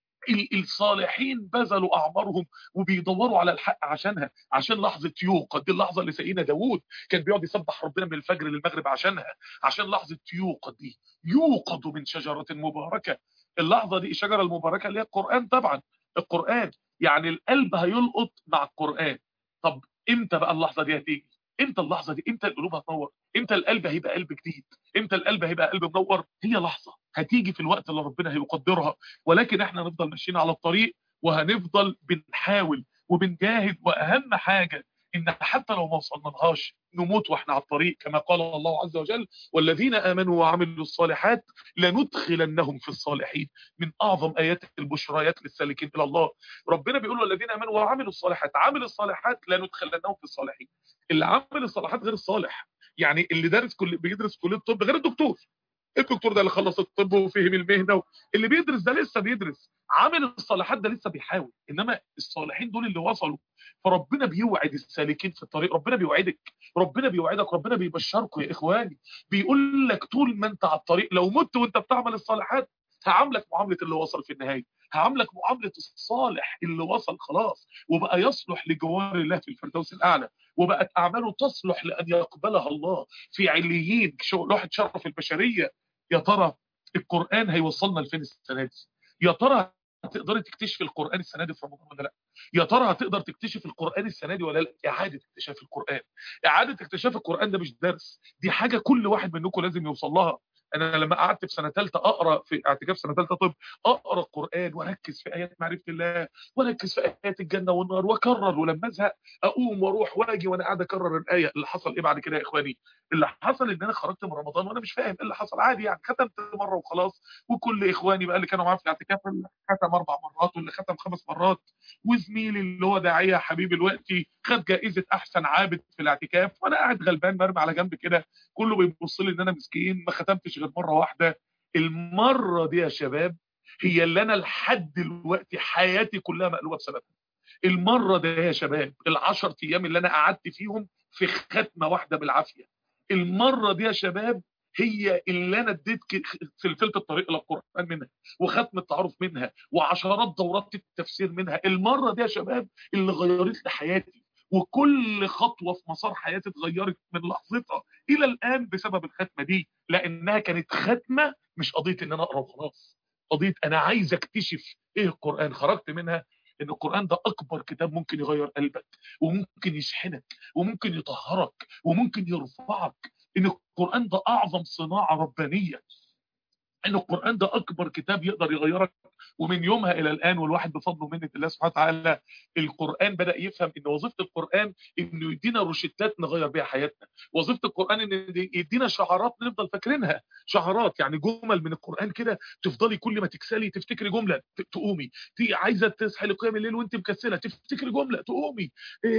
الصالحين بذلوا اعمارهم وبيدوروا على الحق عشانها عشان لحظه يوقد دي اللحظه اللي سيدنا داوود كان بيقعد يسبح ربنا من الفجر للمغرب عشانها عشان لحظه يوقد دي يوقد من شجره مباركه اللحظه دي الشجره المباركه اللي هي القران طبعا القران يعني القلب هيلقط مع القران طب امتى بقى اللحظه دي هتيجي امتى اللحظه دي امتى القلوب هتنور امتى القلب هيبقى قلب جديد امتى القلب هيبقى قلب منور هي لحظه هتيجي في الوقت اللي ربنا هيقدرها ولكن احنا هنفضل ماشيين على الطريق وهنفضل بنحاول وبنجاهد واهم حاجه ان حتى لو ما وصلنا لهاش نموت واحنا على الطريق كما قال الله عز وجل والذين امنوا وعملوا الصالحات لندخلنهم في الصالحين من اعظم ايات البشريات للسالكين الى الله ربنا بيقول والذين امنوا وعملوا الصالحات عمل الصالحات لندخلنهم في الصالحين اللي عمل الصالحات غير الصالح يعني اللي دارس كل بيدرس كليه الطب غير الدكتور الدكتور ده اللي خلص الطب وفهم المهنه اللي بيدرس ده لسه بيدرس عامل الصالحات ده لسه بيحاول انما الصالحين دول اللي وصلوا فربنا بيوعد السالكين في الطريق ربنا بيوعدك ربنا بيوعدك ربنا بيبشركم يا اخواني بيقول لك طول ما انت على الطريق لو مت وانت بتعمل الصالحات هعاملك معامله اللي وصل في النهايه هعاملك معامله الصالح اللي وصل خلاص وبقى يصلح لجوار الله في الفردوس الاعلى وبقت اعماله تصلح لان يقبلها الله في عليين لوحه شرف البشريه يا ترى القران هيوصلنا لفين السنه دي يا ترى هتقدري تكتشفي القران السنه دي في رمضان ولا لا يا ترى هتقدر تكتشف القرآن السنة دي ولا لا إعادة اكتشاف القرآن إعادة اكتشاف القرآن ده مش درس دي حاجة كل واحد منكم لازم يوصل لها انا لما قعدت في سنه ثالثه اقرا في اعتكاف سنه ثالثه طب اقرا القران واركز في ايات معرفه الله واركز في ايات الجنه والنار واكرر ولما ازهق اقوم واروح واجي وانا قاعد اكرر الايه اللي حصل ايه بعد كده يا اخواني اللي حصل ان انا خرجت من رمضان وانا مش فاهم ايه اللي حصل عادي يعني ختمت مره وخلاص وكل اخواني بقى اللي كانوا معايا في الاعتكاف اللي ختم اربع مرات واللي ختم خمس مرات وزميلي اللي هو داعيه حبيبي دلوقتي خد جائزه احسن عابد في الاعتكاف وانا قاعد غلبان مرمي على جنب كده كله بيبص لي ان انا مسكين ما ختمتش غير مره واحده المره دي يا شباب هي اللي انا لحد دلوقتي حياتي كلها مقلوبه بسببها المره دي يا شباب العشر ايام اللي انا قعدت فيهم في ختمه واحده بالعافيه المره دي يا شباب هي اللي انا اديت سلسله الطريق الى القران منها وختم التعارف منها وعشرات دورات التفسير منها المره دي يا شباب اللي غيرت لي حياتي وكل خطوه في مسار حياتي اتغيرت من لحظتها الى الان بسبب الختمه دي لانها كانت ختمه مش قضيه ان انا اقرا وخلاص قضيه انا عايز اكتشف ايه القران خرجت منها ان القران ده اكبر كتاب ممكن يغير قلبك وممكن يشحنك وممكن يطهرك وممكن يرفعك ان القران ده اعظم صناعه ربانيه ان القران ده اكبر كتاب يقدر يغيرك ومن يومها الى الان والواحد بفضل ومنه الله سبحانه وتعالى القران بدا يفهم ان وظيفه القران انه يدينا روشتات نغير بيها حياتنا وظيفه القران ان يدينا شعارات نفضل فاكرينها شعارات يعني جمل من القران كده تفضلي كل ما تكسلي تفتكري جمله تقومي تيجي عايزه تصحي لقيام الليل وانت مكسله تفتكري جمله تقومي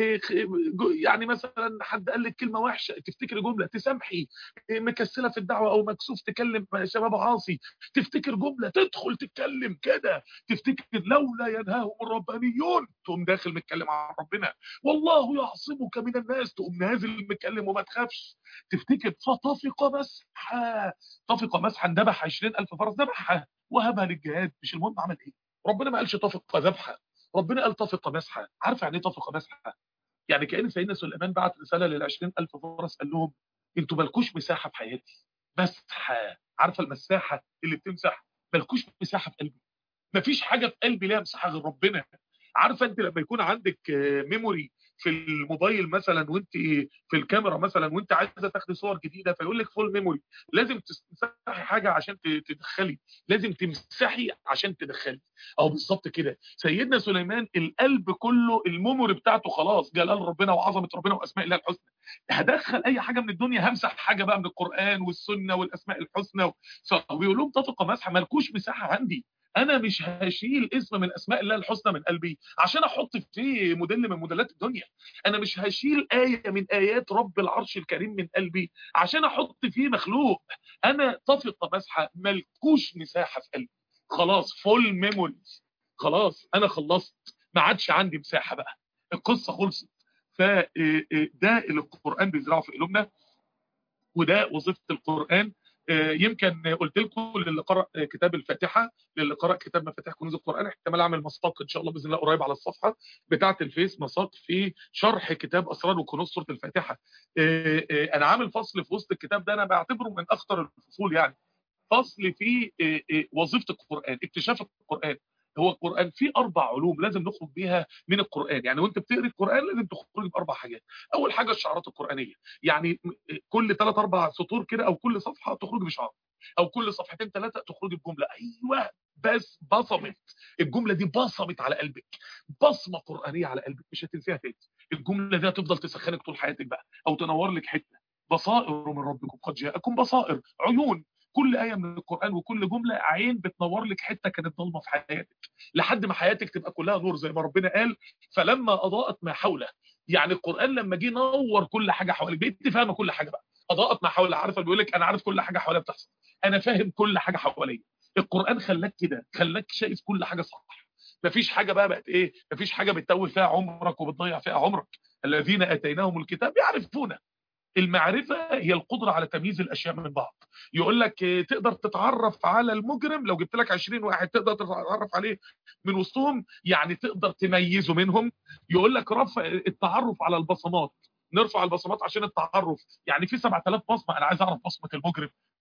يعني مثلا حد قال لك كلمه وحشه تفتكري جمله تسامحي مكسله في الدعوه او مكسوف تكلم شباب عاصي تفتكر جمله تدخل تتكلم كده تفتكر لولا ينهاهم الربانيون تقوم داخل متكلم عن ربنا والله يعصمك من الناس تقوم نازل متكلم وما تخافش تفتكر فطفق مسحا طفق مسحا ذبح 20000 فرس ذبحها وهبها للجهاد مش المهم عمل ايه ربنا ما قالش طفق ذبحها ربنا قال طفق مسحا عارف يعني ايه طفق مسحا يعني كان سيدنا سليمان بعت رساله لل 20000 فرس قال لهم انتوا مالكوش مساحه في حياتي مسحه عارفه المساحه اللي بتمسح مالكوش مساحه في قلبي مفيش حاجه في قلبي ليها مساحه غير ربنا عارفه انت لما يكون عندك ميموري في الموبايل مثلا وانت في الكاميرا مثلا وانت عايزه تاخدي صور جديده فيقول لك فول ميموري لازم تمسحي حاجه عشان تدخلي لازم تمسحي عشان تدخلي او بالظبط كده سيدنا سليمان القلب كله الميموري بتاعته خلاص جلال ربنا وعظمه ربنا واسماء الله الحسنى هدخل اي حاجه من الدنيا همسح حاجه بقى من القران والسنه والاسماء الحسنى فبيقول لهم تطق مسحه مالكوش مساحه عندي انا مش هشيل اسم من اسماء الله الحسنى من قلبي عشان احط فيه موديل من موديلات الدنيا انا مش هشيل ايه من ايات رب العرش الكريم من قلبي عشان احط فيه مخلوق انا طفق مسحه ملكوش مساحه في قلبي خلاص فول ميموري خلاص انا خلصت ما عادش عندي مساحه بقى القصه خلصت فده اللي القران بيزرعه في قلوبنا وده وظيفه القران يمكن قلت لكم للي قرأ كتاب الفاتحة للي قرأ كتاب مفاتيح كنوز القرآن احتمال اعمل مساق ان شاء الله باذن الله قريب على الصفحة بتاعة الفيس مساق في شرح كتاب اسرار وكنوز سورة الفاتحة انا عامل فصل في وسط الكتاب ده انا بعتبره من اخطر الفصول يعني فصل في وظيفة القرآن اكتشاف القرآن هو القرآن فيه أربع علوم لازم نخرج بيها من القرآن يعني وانت بتقري القرآن لازم تخرج بأربع حاجات أول حاجة الشعارات القرآنية يعني كل ثلاث أربع سطور كده أو كل صفحة تخرج بشعار أو كل صفحتين ثلاثة تخرج بجملة أيوه بس بصمت الجملة دي بصمت على قلبك بصمة قرآنية على قلبك مش هتنسيها تاني الجملة دي هتفضل تسخنك طول حياتك بقى أو تنور لك حتة بصائر من ربكم قد جاءكم بصائر عيون كل آية من القرآن وكل جملة عين بتنور لك حتة كانت ضلمة في حياتك لحد ما حياتك تبقى كلها نور زي ما ربنا قال فلما أضاءت ما حوله يعني القرآن لما جه نور كل حاجة حواليك بقيت فاهمة كل حاجة بقى أضاءت ما حوله عارفة بيقول لك أنا عارف كل حاجة حواليا بتحصل أنا فاهم كل حاجة حواليا القرآن خلاك كده خلاك شايف كل حاجة صح مفيش حاجة بقى بقت إيه مفيش حاجة بتتوه فيها عمرك وبتضيع فيها عمرك الذين آتيناهم الكتاب يعرفونه المعرفة هي القدرة على تمييز الأشياء من بعض يقول لك تقدر تتعرف على المجرم لو جبت لك 20 واحد تقدر تتعرف عليه من وسطهم يعني تقدر تميزه منهم يقول لك رفع التعرف على البصمات نرفع البصمات عشان التعرف يعني في 7000 بصمه انا عايز اعرف بصمه المجرم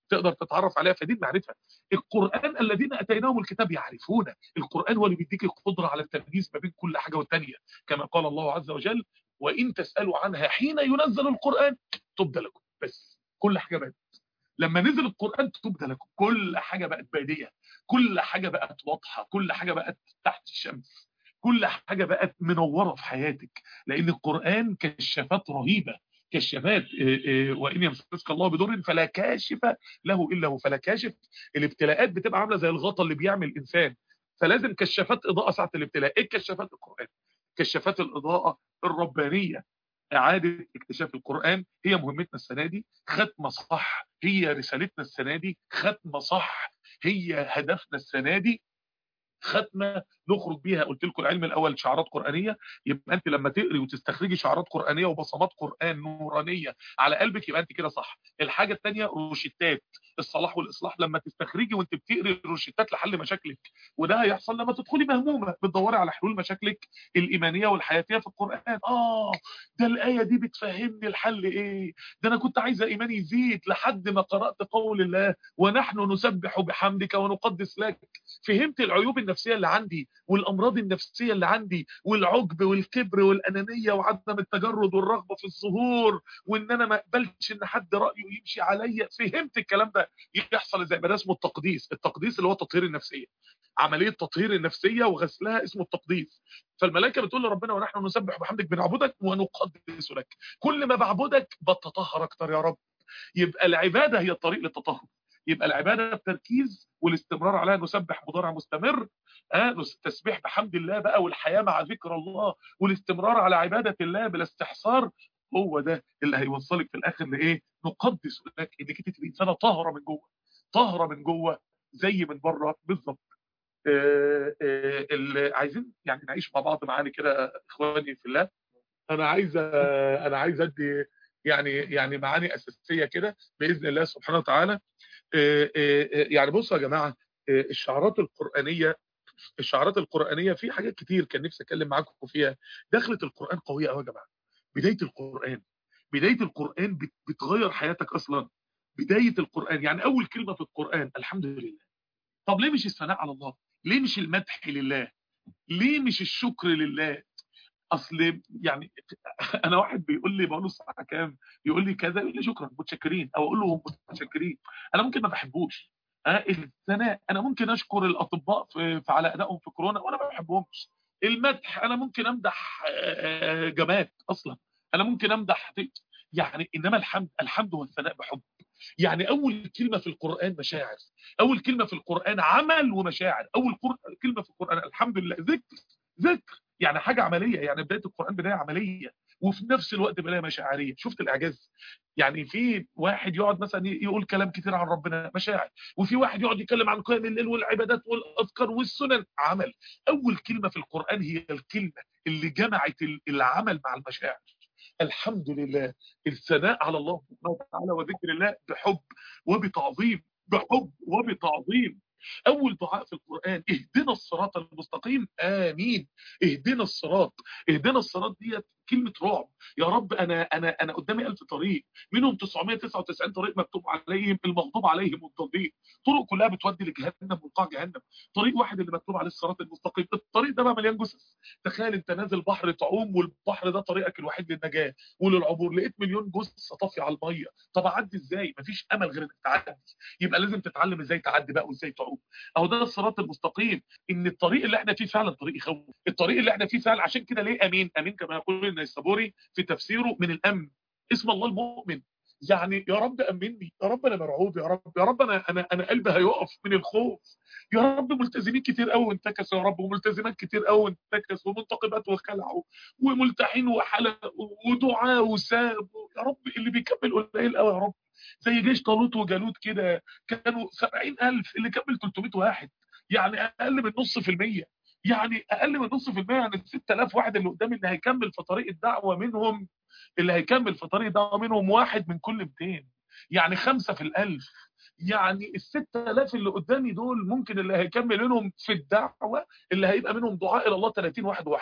تقدر تتعرف عليها فدي المعرفه القران الذين اتيناهم الكتاب يعرفونه القران هو اللي بيديك القدره على التمييز ما بين كل حاجه والثانيه كما قال الله عز وجل وان تسالوا عنها حين ينزل القران تبدى لكم بس كل حاجه بقت لما نزل القران تبدى لكم كل حاجه بقت باديه كل حاجه بقت واضحه كل حاجه بقت تحت الشمس كل حاجه بقت منوره في حياتك لان القران كشافات رهيبه كشافات وان يمسسك الله بضر فلا كاشف له الا هو فلا كاشف الابتلاءات بتبقى عامله زي الغطا اللي بيعمل الانسان فلازم كشافات اضاءه ساعه الابتلاء ايه كشافات القران كشافات الاضاءه الربانيه اعاده اكتشاف القران هي مهمتنا السنه دي ختمه صح هي رسالتنا السنه دي ختمه صح هي هدفنا السنه دي ختمه نخرج بيها قلت لكم العلم الاول شعارات قرانيه يبقى انت لما تقري وتستخرجي شعارات قرانيه وبصمات قران نورانيه على قلبك يبقى انت كده صح الحاجه الثانيه روشتات الصلاح والاصلاح لما تستخرجي وانت بتقري روشتات لحل مشاكلك وده هيحصل لما تدخلي مهمومه بتدوري على حلول مشاكلك الايمانيه والحياتيه في القران اه ده الايه دي بتفهمني الحل ايه ده انا كنت عايزه ايماني يزيد لحد ما قرات قول الله ونحن نسبح بحمدك ونقدس لك فهمت العيوب النفسيه اللي عندي والامراض النفسيه اللي عندي والعجب والكبر والانانيه وعدم التجرد والرغبه في الظهور وان انا ما اقبلش ان حد رايه يمشي عليا فهمت الكلام ده يحصل ازاي ده اسمه التقديس التقديس اللي هو تطهير النفسيه عمليه تطهير النفسيه وغسلها اسمه التقديس فالملائكه بتقول لربنا ونحن نسبح بحمدك بنعبدك ونقدس لك كل ما بعبدك بتطهر اكتر يا رب يبقى العباده هي الطريق للتطهر يبقى العباده بتركيز والاستمرار عليها نسبح مضارع مستمر آه تسبيح بحمد الله بقى والحياه مع ذكر الله والاستمرار على عباده الله بلا استحصار هو ده اللي هيوصلك في الاخر لايه؟ نقدس لك انك انت تبقي انسانه طاهره من جوه طاهره من جوه زي من بره بالظبط آه آه اللي عايزين يعني نعيش مع بعض معانا كده اخواني في الله انا عايز انا عايز ادي يعني يعني معاني اساسيه كده باذن الله سبحانه وتعالى يعني بصوا يا جماعه الشعارات القرانيه الشعارات القرانيه في حاجات كتير كان نفسي اتكلم معاكم فيها دخلت القران قويه قوي يا جماعه بدايه القران بدايه القران بتغير حياتك اصلا بدايه القران يعني اول كلمه في القران الحمد لله طب ليه مش الثناء على الله ليه مش المدح لله ليه مش الشكر لله اصل يعني انا واحد بيقول لي بقول له الساعه كام يقول لي كذا يقول لي شكرا متشكرين او اقول له هم متشكرين انا ممكن ما بحبوش أه الثناء انا ممكن اشكر الاطباء في, في على ادائهم في كورونا وانا ما بحبهمش المدح انا ممكن امدح جماد اصلا انا ممكن امدح يعني انما الحمد الحمد والثناء بحب يعني اول كلمه في القران مشاعر اول كلمه في القران عمل ومشاعر اول كلمه في القران الحمد لله ذكر ذكر يعني حاجه عمليه يعني بدايه القران بدايه عمليه وفي نفس الوقت بدايه مشاعريه شفت الاعجاز يعني في واحد يقعد مثلا يقول كلام كتير عن ربنا مشاعر وفي واحد يقعد يتكلم عن قيام الليل والعبادات والاذكار والسنن عمل اول كلمه في القران هي الكلمه اللي جمعت العمل مع المشاعر الحمد لله الثناء على الله سبحانه وتعالى وذكر الله بحب وبتعظيم بحب وبتعظيم اول دعاء في القران اهدنا الصراط المستقيم امين اهدنا الصراط اهدنا الصراط ديت كلمه رعب يا رب انا انا انا قدامي 1000 طريق منهم 999 طريق مكتوب عليهم المغضوب عليهم والضالين طرق كلها بتودي لجهنم وقاع جهنم طريق واحد اللي مكتوب عليه الصراط المستقيم الطريق ده بقى مليان جثث تخيل انت نازل بحر تعوم والبحر ده طريقك الوحيد للنجاه وللعبور لقيت مليون جثه طافيه على الميه طب اعدي ازاي مفيش امل غير انك تعدي يبقى لازم تتعلم ازاي تعدي بقى وازاي تعوم اهو ده الصراط المستقيم ان الطريق اللي احنا فيه فعلا طريق يخوف الطريق اللي احنا فيه فعلا عشان كده ليه امين امين كما يقول النيسابوري في تفسيره من الامن اسم الله المؤمن يعني يا رب امني يا رب انا مرعوب يا رب يا رب انا انا انا قلبي هيقف من الخوف يا رب ملتزمين كتير قوي وانتكسوا يا رب وملتزمات كتير قوي وانتكسوا ومنتقبات وخلعوا وملتحين وحلقوا ودعاء وسابوا يا رب اللي بيكمل قليل قوي يا رب زي جيش طالوت وجالوت كده كانوا 70000 اللي كمل 300 واحد يعني اقل من نص في المية يعني اقل من نص في المية يعني 6000 واحد اللي قدامي اللي هيكمل في طريق الدعوه منهم اللي هيكمل في طريق الدعوه منهم واحد من كل 200 يعني خمسة في الألف يعني ال 6000 اللي قدامي دول ممكن اللي هيكمل منهم في الدعوه اللي هيبقى منهم دعاء الى الله 30 واحد واحده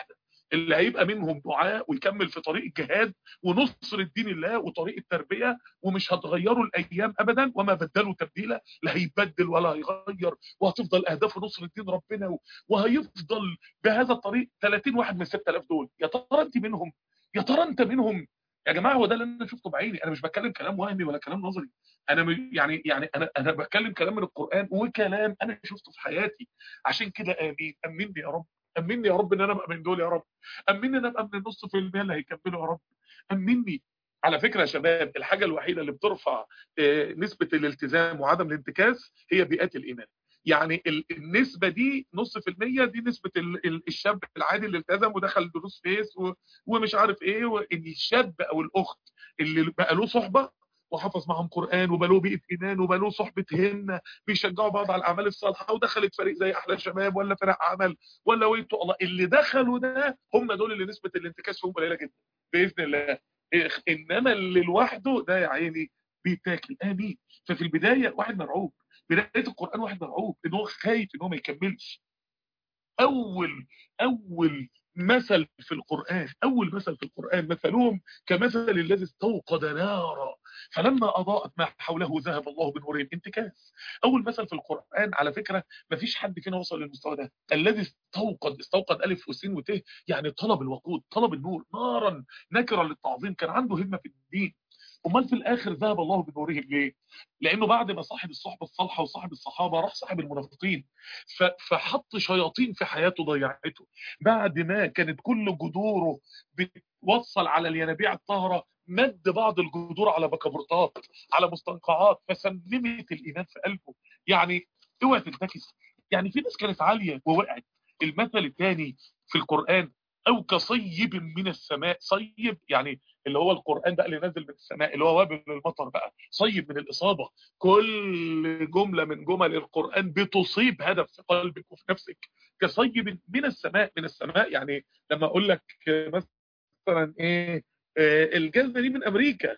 اللي هيبقى منهم دعاء ويكمل في طريق الجهاد ونصر الدين الله وطريق التربيه ومش هتغيروا الايام ابدا وما بدلوا تبديلا لا هيبدل ولا هيغير وهتفضل اهداف نصر الدين ربنا وهيفضل بهذا الطريق 30 واحد من 6000 دول يا ترى انت منهم يا ترى انت منهم يا جماعه هو ده اللي انا شفته بعيني انا مش بتكلم كلام وهمي ولا كلام نظري انا يعني يعني انا انا بتكلم كلام من القران وكلام انا شفته في حياتي عشان كده امين امني يا رب امني يا رب ان انا ابقى من دول يا رب امني ان انا ابقى من النص في المية اللي هيكملوا يا رب امني على فكره يا شباب الحاجه الوحيده اللي بترفع نسبه الالتزام وعدم الانتكاس هي بيئات الايمان يعني النسبة دي نص في المية دي نسبة الشاب العادي اللي التزم ودخل دروس فيس ومش عارف ايه وان الشاب او الاخت اللي بقى له صحبة وحفظ معهم قرآن وبقى له بيئة إيمان وبقى له صحبة همة بيشجعوا بعض على الأعمال الصالحة ودخلت فريق زي أحلى شباب ولا فرق عمل ولا ويتو الله اللي دخلوا ده هم دول اللي نسبة الانتكاس فيهم قليلة جدا بإذن الله إنما اللي لوحده ده يا عيني بيتاكل آمين ففي البداية واحد مرعوب بدايه القران واحد مرعوب ان هو خايف ان هو ما يكملش اول اول مثل في القران اول مثل في القران مثلهم كمثل الذي استوقد نارا فلما اضاءت ما حوله ذهب الله بنورهم انتكاس اول مثل في القران على فكره ما فيش حد فينا وصل للمستوى ده الذي استوقد استوقد الف وسين وت يعني طلب الوقود طلب النور نارا نكرا للتعظيم كان عنده همه في الدين امال في الاخر ذهب الله بنورهم ليه لانه بعد ما صاحب الصحبه الصالحه وصاحب الصحابه راح صاحب المنافقين فحط شياطين في حياته ضيعته بعد ما كانت كل جذوره بتوصل على الينابيع الطاهره مد بعض الجذور على بكابورتات على مستنقعات فسلمت الايمان في قلبه يعني اوعى تنتكس يعني في ناس كانت عاليه ووقعت المثل الثاني في القران او كصيب من السماء صيب يعني اللي هو القرآن بقى اللي نازل من السماء اللي هو وابل المطر بقى صيب من الإصابة كل جملة من جمل القرآن بتصيب هدف في قلبك وفي نفسك كصيب من السماء من السماء يعني لما أقول لك مثلا إيه الجزمة دي من أمريكا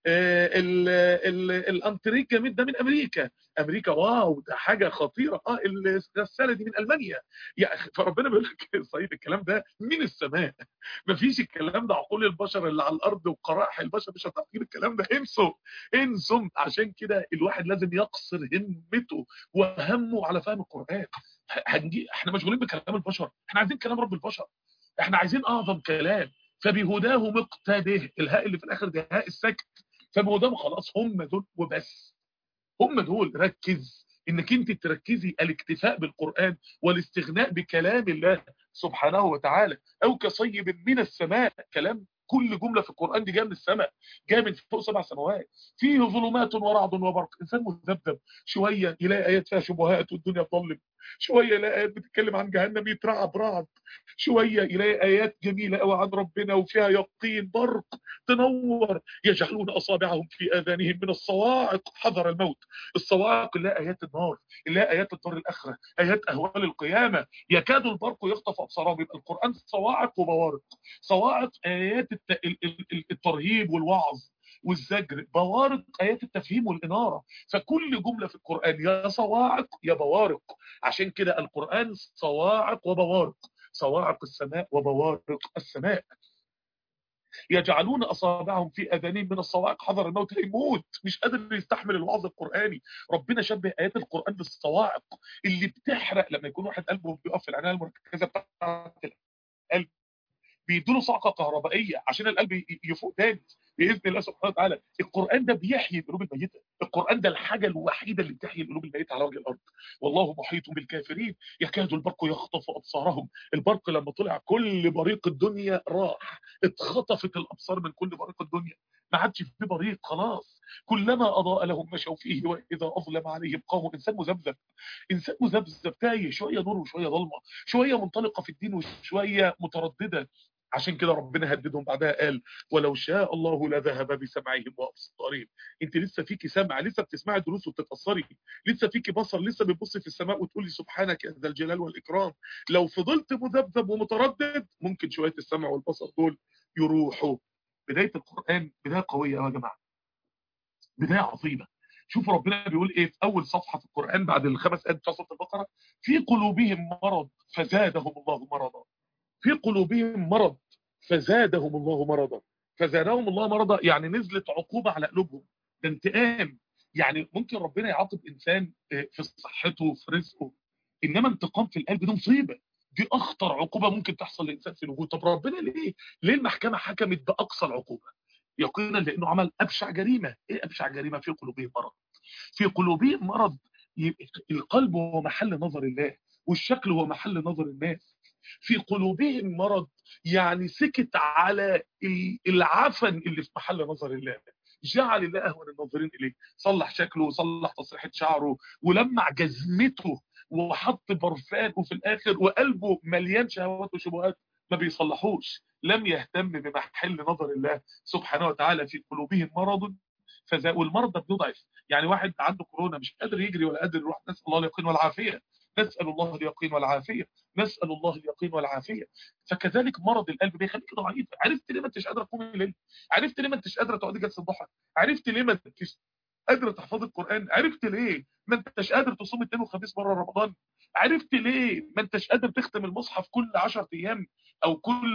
الانتريك جامد ده من امريكا امريكا واو ده حاجه خطيره اه الغساله دي من المانيا يا اخي فربنا بيقول لك صحيح الكلام ده من السماء مفيش الكلام ده عقول البشر اللي على الارض وقرائح البشر مش هتعرف تجيب الكلام ده انسوا انسوا عشان كده الواحد لازم يقصر همته وهمه على فهم القران هنجي احنا مشغولين بكلام البشر احنا عايزين كلام رب البشر احنا عايزين اعظم كلام فبهداه مقتده الهاء اللي في الاخر ده هاء السكت فبهداه خلاص هم دول وبس هم دول ركز انك انت تركزي الاكتفاء بالقرآن والاستغناء بكلام الله سبحانه وتعالى او كصيب من السماء كلام كل جملة في القرآن دي جايه من السماء جايه من فوق سبع سماوات فيه ظلمات ورعد وبرق انسان مذبذب شويه يلاقي ايات فيها شبهات والدنيا تظلم شويه يلاقي ايات بتتكلم عن جهنم يترعب رعد شويه يلاقي ايات جميله قوي عن ربنا وفيها يقين برق تنور يجعلون اصابعهم في اذانهم من الصواعق حذر الموت الصواعق اللي ايات النار اللي ايات الدار الاخره ايات اهوال القيامه يكاد البرق يخطف ابصارهم يبقى القران صواعق وبوارق صواعق ايات الترهيب والوعظ والزجر بوارق آيات التفهيم والإنارة فكل جملة في القرآن يا صواعق يا بوارق عشان كده القرآن صواعق وبوارق صواعق السماء وبوارق السماء يجعلون أصابعهم في أذانهم من الصواعق حذر الموت هيموت مش قادر يستحمل الوعظ القرآني ربنا شبه آيات القرآن بالصواعق اللي بتحرق لما يكون واحد قلبه بيقف في العناية المركزة بتاعت القلب بيدوا له صعقه كهربائيه عشان القلب يفوق تاني باذن الله سبحانه وتعالى القران ده بيحيي القلوب الميته القران ده الحاجه الوحيده اللي بتحيي القلوب الميته على وجه الارض والله محيط بالكافرين يكاد البرق يخطف ابصارهم البرق لما طلع كل بريق الدنيا راح اتخطفت الابصار من كل بريق الدنيا ما عادش في بريق خلاص كلما اضاء لهم مشوا فيه واذا اظلم عليهم قاموا انسان مذبذب انسان مذبذب تايه شويه نور وشويه ظلمه شويه منطلقه في الدين وشويه متردده عشان كده ربنا هددهم بعدها قال ولو شاء الله لذهب بسمعهم وابصارهم انت لسه فيكي سمع لسه بتسمعي دروس وبتتاثري لسه فيكي بصر لسه بتبصي في السماء وتقولي سبحانك يا ذا الجلال والاكرام لو فضلت مذبذب ومتردد ممكن شويه السمع والبصر دول يروحوا بدايه القران بدايه قويه يا جماعه بدايه عظيمه شوفوا ربنا بيقول ايه في اول صفحه في القران بعد الخمس ايات بتاع سوره البقره في قلوبهم مرض فزادهم الله مرضا في قلوبهم مرض فزادهم الله مرضا فزادهم الله مرضا يعني نزلت عقوبة على قلوبهم ده انتقام يعني ممكن ربنا يعاقب انسان في صحته في رزقه انما انتقام في القلب ده مصيبه دي اخطر عقوبه ممكن تحصل لانسان في الوجود طب ربنا ليه ليه المحكمه حكمت باقصى العقوبه يقينا لانه عمل ابشع جريمه ايه ابشع جريمه في قلوبهم مرض في قلوبهم مرض القلب هو محل نظر الله والشكل هو محل نظر الناس في قلوبهم مرض يعني سكت على العفن اللي في محل نظر الله جعل الله اهون الناظرين اليه صلح شكله وصلح تصريحه شعره ولمع جزمته وحط برفان وفي الاخر وقلبه مليان شهوات وشبهات ما بيصلحوش لم يهتم بمحل نظر الله سبحانه وتعالى في قلوبهم مرض فزا والمرض ده بيضعف يعني واحد عنده كورونا مش قادر يجري ولا قادر يروح نسال الله اليقين والعافيه نسال الله اليقين والعافيه نسال الله اليقين والعافيه فكذلك مرض القلب بيخليك ضعيف عرفت ليه ما انتش قادره تقومي الليل عرفت ليه ما انتش قادره تقعدي جلسه الضحى عرفت ليه ما انتش قادره تحفظي القران عرفت ليه ما انتش قادر تصوم اثنين وخميس مره رمضان عرفت ليه ما انتش قادر تختم المصحف كل 10 ايام او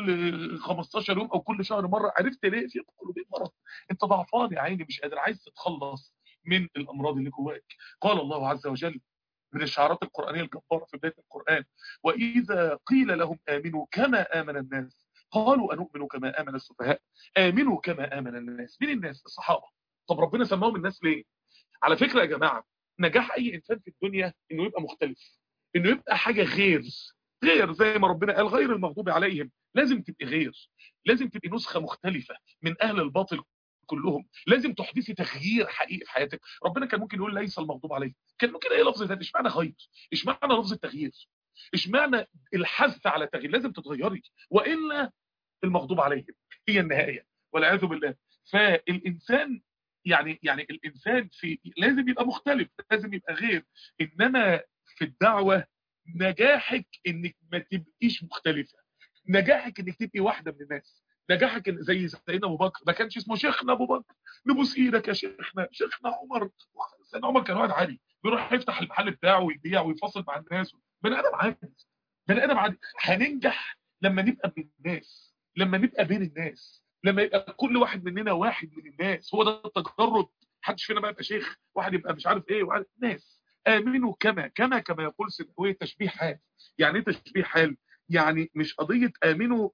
كل 15 يوم او كل شهر مره عرفت ليه في قلوبك مرض انت ضعفان يا عيني مش قادر عايز تتخلص من الامراض اللي جواك قال الله عز وجل من الشعارات القرآنية الجبارة في بداية القرآن وإذا قيل لهم آمنوا كما آمن الناس قالوا أنؤمن كما آمن السفهاء آمنوا كما آمن الناس مين الناس الصحابة طب ربنا سماهم الناس ليه على فكرة يا جماعة نجاح أي إنسان في الدنيا إنه يبقى مختلف إنه يبقى حاجة غير غير زي ما ربنا قال غير المغضوب عليهم لازم تبقى غير لازم تبقى نسخة مختلفة من أهل الباطل كلهم لازم تحدثي تغيير حقيقي في حياتك ربنا كان ممكن يقول ليس المغضوب عليه كان ممكن ايه لفظ ثاني اشمعنى خير اشمعنى لفظ التغيير اشمعنى الحث على التغيير لازم تتغيري والا المغضوب عليهم هي النهايه والعياذ بالله فالانسان يعني يعني الانسان في لازم يبقى مختلف لازم يبقى غير انما في الدعوه نجاحك انك ما تبقيش مختلفه نجاحك انك تبقي واحده من الناس نجاحك زي سيدنا ابو بكر ما كانش اسمه شيخنا ابو بكر نبوس ايدك يا شيخنا شيخنا عمر سيدنا عمر كان واحد عادي بيروح يفتح المحل بتاعه ويبيع ويفاصل مع الناس بني ادم عادي بني ادم عادي هننجح لما نبقى بين الناس لما نبقى بين الناس لما يبقى كل واحد مننا واحد من الناس هو ده التجرد محدش فينا بقى يبقى شيخ واحد يبقى مش عارف ايه واحد ناس امنوا كما كما كما يقول سيدنا تشبيه حال يعني ايه تشبيه حال يعني مش قضية آمنوا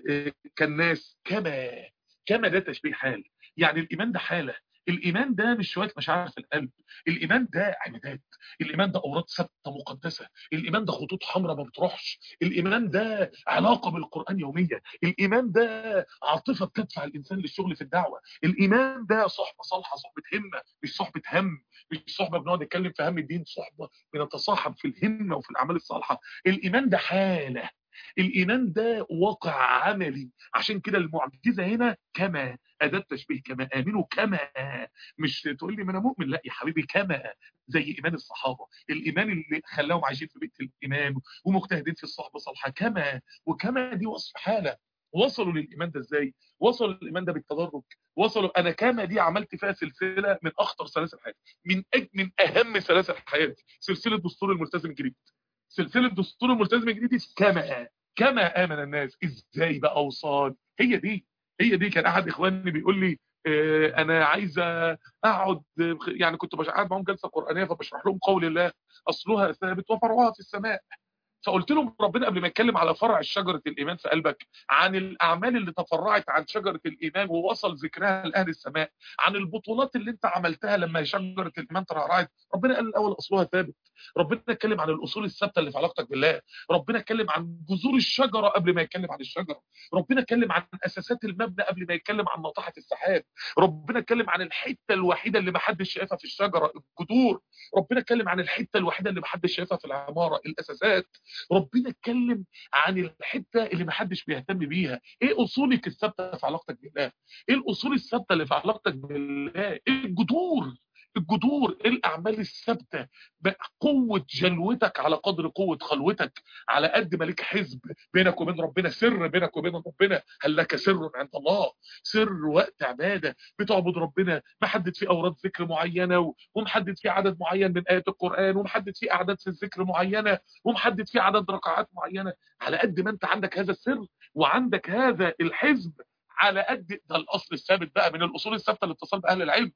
كالناس كما كما ده تشبيه حال يعني الإيمان ده حالة الإيمان ده مش شوية مشاعر في القلب الإيمان ده عبادات الإيمان ده أوراد ثابتة مقدسة الإيمان ده خطوط حمراء ما بتروحش الإيمان ده علاقة بالقرآن يوميا الإيمان ده عاطفة بتدفع الإنسان للشغل في الدعوة الإيمان ده صحبة صالحة صحبة همة مش صحبة هم مش صحبة بنقعد نتكلم في هم الدين صحبة بنتصاحب في الهمة وفي الأعمال الصالحة الإيمان ده حالة الإيمان ده واقع عملي عشان كده المعجزة هنا كما أداة تشبيه كما آمنوا كما مش تقول لي ما أنا مؤمن لا يا حبيبي كما زي إيمان الصحابة الإيمان اللي خلاهم عايشين في بيت الإيمان ومجتهدين في الصحبة صالحة كما وكما دي وصف حالة وصلوا للإيمان ده إزاي وصلوا للإيمان ده بالتدرج وصلوا أنا كما دي عملت فيها سلسلة من أخطر سلاسل حياتي من أج... من أهم سلاسل حياتي سلسلة دستور الملتزم الجديد سلسله دستور الملتزم الجديد كما كما امن الناس ازاي بقى اوصال هي دي هي دي كان احد اخواني بيقول لي اه انا عايز اقعد يعني كنت قاعد معاهم جلسه قرانيه فبشرح لهم قول الله اصلها ثابت وفرعها في السماء فقلت لهم ربنا قبل ما يتكلم على فرع شجره الايمان في قلبك عن الاعمال اللي تفرعت عن شجره الايمان ووصل ذكرها لاهل السماء عن البطولات اللي انت عملتها لما شجره الايمان ترعرعت ربنا قال الاول اصلها ثابت ربنا اتكلم عن الاصول الثابته اللي في علاقتك بالله ربنا اتكلم عن جذور الشجره قبل ما يتكلم عن الشجره ربنا اتكلم عن اساسات المبنى قبل ما يتكلم عن ناطحه السحاب ربنا اتكلم عن الحته الوحيده اللي ما حدش شايفها في الشجره الجذور ربنا اتكلم عن الحته الوحيده اللي ما حدش شايفها في العماره الاساسات ربنا اتكلم عن الحته اللي ما حدش بيهتم بيها ايه اصولك الثابته في علاقتك بالله ايه الاصول الثابته اللي في علاقتك بالله ايه الجذور الجذور الاعمال الثابته قوه جلوتك على قدر قوه خلوتك على قد ما ليك حزب بينك وبين ربنا سر بينك وبين ربنا هل لك سر عند الله سر وقت عباده بتعبد ربنا محدد فيه اوراد ذكر معينه ومحدد فيه عدد معين من ايات القران ومحدد فيه اعداد في الذكر معينه ومحدد فيه عدد ركعات معينه على قد ما انت عندك هذا السر وعندك هذا الحزب على قد ده الاصل الثابت بقى من الاصول الثابته الاتصال باهل العلم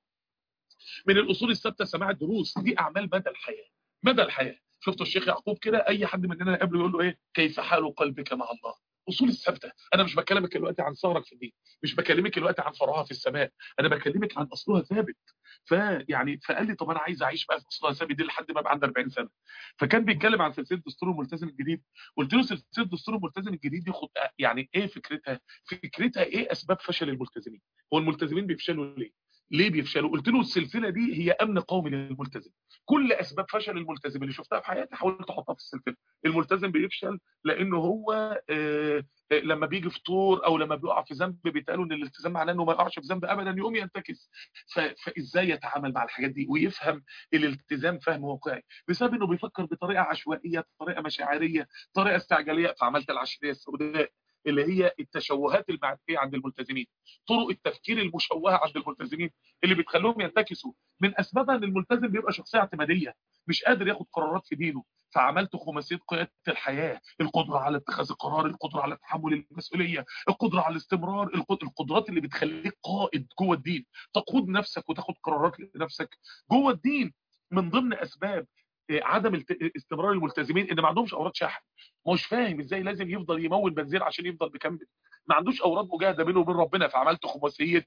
من الاصول الثابته سماع الدروس دي اعمال مدى الحياه مدى الحياه شفتوا الشيخ يعقوب كده اي حد مننا يقابله يقول له ايه كيف حال قلبك مع الله اصول الثابته انا مش بكلمك دلوقتي عن ثغرك في الدين مش بكلمك دلوقتي عن فرعها في السماء انا بكلمك عن اصلها ثابت فيعني فقال لي طب انا عايز اعيش بقى في اصلها ثابت دي لحد ما ابقى عندي 40 سنه فكان بيتكلم عن سلسله دستور الملتزم الجديد قلت له سلسله دستور الملتزم الجديد دي خد يعني ايه فكرتها فكرتها ايه اسباب فشل الملتزمين هو الملتزمين بيفشلوا ليه ليه بيفشلوا قلت له السلسله دي هي امن قومي للملتزم كل اسباب فشل الملتزم اللي شفتها في حياتي حاولت احطها في السلسله الملتزم بيفشل لانه هو آه لما بيجي فطور او لما بيقع في ذنب بيتقالوا ان الالتزام معناه انه ما يقعش في ذنب ابدا يقوم ينتكس فازاي يتعامل مع الحاجات دي ويفهم الالتزام فهم واقعي بسبب انه بيفكر بطريقه عشوائيه طريقه مشاعريه طريقه استعجاليه فعملت العشريه السوداء اللي هي التشوهات المعرفيه عند الملتزمين طرق التفكير المشوهه عند الملتزمين اللي بتخليهم ينتكسوا من اسبابها ان الملتزم بيبقى شخصيه اعتماديه مش قادر ياخد قرارات في دينه فعملت خماسيه قياده الحياه القدره على اتخاذ القرار القدره على تحمل المسؤوليه القدره على الاستمرار القدرات اللي بتخليك قائد جوه الدين تقود نفسك وتاخد قرارات لنفسك جوه الدين من ضمن اسباب عدم استمرار الملتزمين ان ما عندهمش اوراد شحن مش فاهم ازاي لازم يفضل يمول بنزين عشان يفضل مكمل ما عندوش اوراد مجاهده بينه وبين ربنا فعملت خماسيه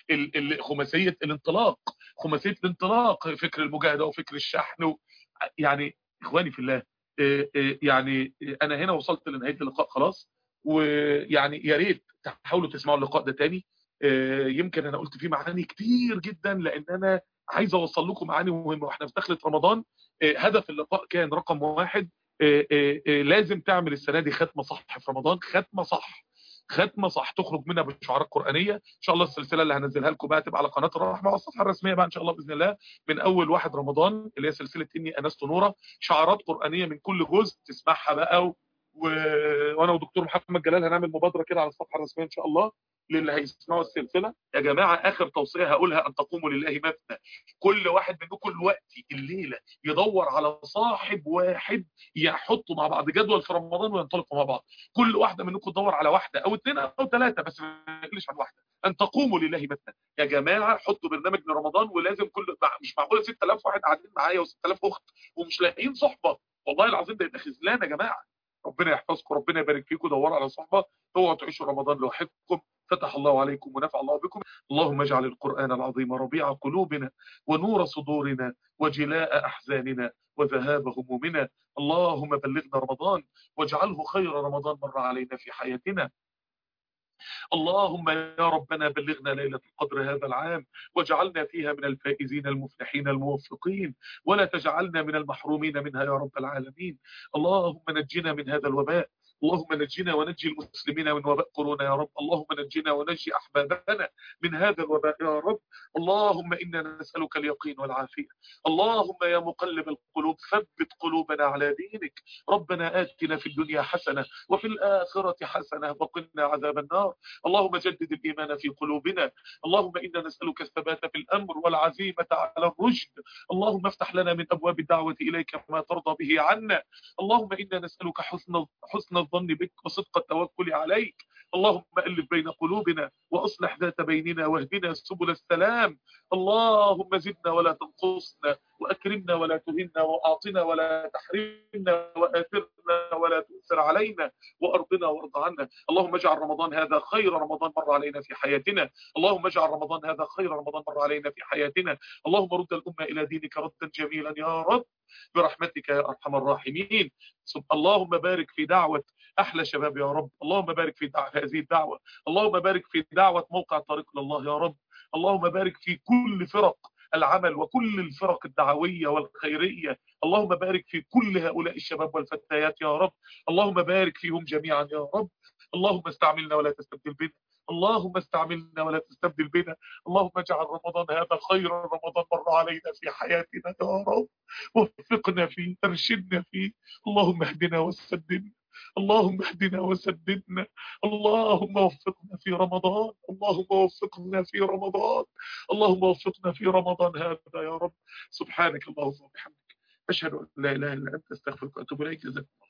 خماسيه الانطلاق خماسيه الانطلاق فكر المجاهده وفكر الشحن و... يعني اخواني في الله يعني انا هنا وصلت لنهايه اللقاء خلاص ويعني يا ريت تحاولوا تسمعوا اللقاء ده تاني يمكن انا قلت فيه معاني كتير جدا لان انا عايز اوصل لكم معاني مهمه واحنا في دخله رمضان هدف اللقاء كان رقم واحد لازم تعمل السنه دي ختمه صح في رمضان ختمه صح ختمه صح تخرج منها بشعارات قرانيه ان شاء الله السلسله اللي هنزلها لكم بقى تبقى على قناه الرحمه والصفحه الرسميه بقى ان شاء الله باذن الله من اول واحد رمضان اللي هي سلسله اني انست نوره شعارات قرانيه من كل جزء تسمعها بقى و... و... وانا ودكتور محمد جلال هنعمل مبادره كده على الصفحه الرسميه ان شاء الله للي هيسمعوا السلسله يا جماعه اخر توصيه هقولها ان تقوموا لله مثنى كل واحد منكم دلوقتي الليله يدور على صاحب واحد يحطوا مع بعض جدول في رمضان وينطلقوا مع بعض كل واحده منكم تدور على واحده او اثنين او ثلاثه بس ما يقلش عن واحده ان تقوموا لله مثنى يا جماعه حطوا برنامج لرمضان ولازم كل مش معقوله 6000 واحد قاعدين معايا و6000 اخت ومش لاقيين صحبه والله العظيم ده يبقى خذلان يا جماعه ربنا يحفظكم ربنا يبارك فيكم دوروا على صحبه اوعوا تعيشوا رمضان لوحدكم فتح الله عليكم ونفع الله بكم اللهم اجعل القرآن العظيم ربيع قلوبنا ونور صدورنا وجلاء أحزاننا وذهاب همومنا اللهم بلغنا رمضان واجعله خير رمضان مر علينا في حياتنا اللهم يا ربنا بلغنا ليلة القدر هذا العام واجعلنا فيها من الفائزين المفلحين الموفقين ولا تجعلنا من المحرومين منها يا رب العالمين اللهم نجنا من هذا الوباء اللهم نجنا ونجي المسلمين من وباء كورونا يا رب اللهم نجنا ونجي أحبابنا من هذا الوباء يا رب اللهم إنا نسألك اليقين والعافية اللهم يا مقلب القلوب ثبت قلوبنا على دينك ربنا آتنا في الدنيا حسنة وفي الآخرة حسنة وقنا عذاب النار اللهم جدد الإيمان في قلوبنا اللهم إنا نسألك الثبات في الأمر والعزيمة على الرشد اللهم افتح لنا من أبواب الدعوة إليك ما ترضى به عنا اللهم إنا نسألك حسن حسن الظن بك وصدق التوكل عليك اللهم ألف بين قلوبنا وأصلح ذات بيننا واهدنا سبل السلام اللهم زدنا ولا تنقصنا وأكرمنا ولا تهنا وأعطنا ولا تحرمنا وآثرنا ولا تؤثر علينا وأرضنا وارض عنا اللهم اجعل رمضان هذا خير رمضان مر علينا في حياتنا اللهم اجعل رمضان هذا خير رمضان مر علينا في حياتنا اللهم رد الأمة إلى دينك ردا جميلا يا رب برحمتك يا أرحم الراحمين اللهم بارك في دعوة أحلى شباب يا رب اللهم بارك في دعوة هذه الدعوة اللهم بارك في دعوة موقع طريق لله يا رب اللهم بارك في كل فرق العمل وكل الفرق الدعوية والخيرية اللهم بارك في كل هؤلاء الشباب والفتيات يا رب اللهم بارك فيهم جميعا يا رب اللهم استعملنا ولا تستبدل بنا اللهم استعملنا ولا تستبدل بنا اللهم اجعل رمضان هذا خير رمضان مر علينا في حياتنا يا رب وفقنا فيه ارشدنا فيه اللهم اهدنا وسددنا اللهم اهدنا وسددنا اللهم وفقنا في رمضان اللهم وفقنا في رمضان اللهم وفقنا في رمضان هذا يا رب سبحانك اللهم وبحمدك أشهد أن لا إله إلا أنت أستغفرك وأتوب إليك جزاكم الله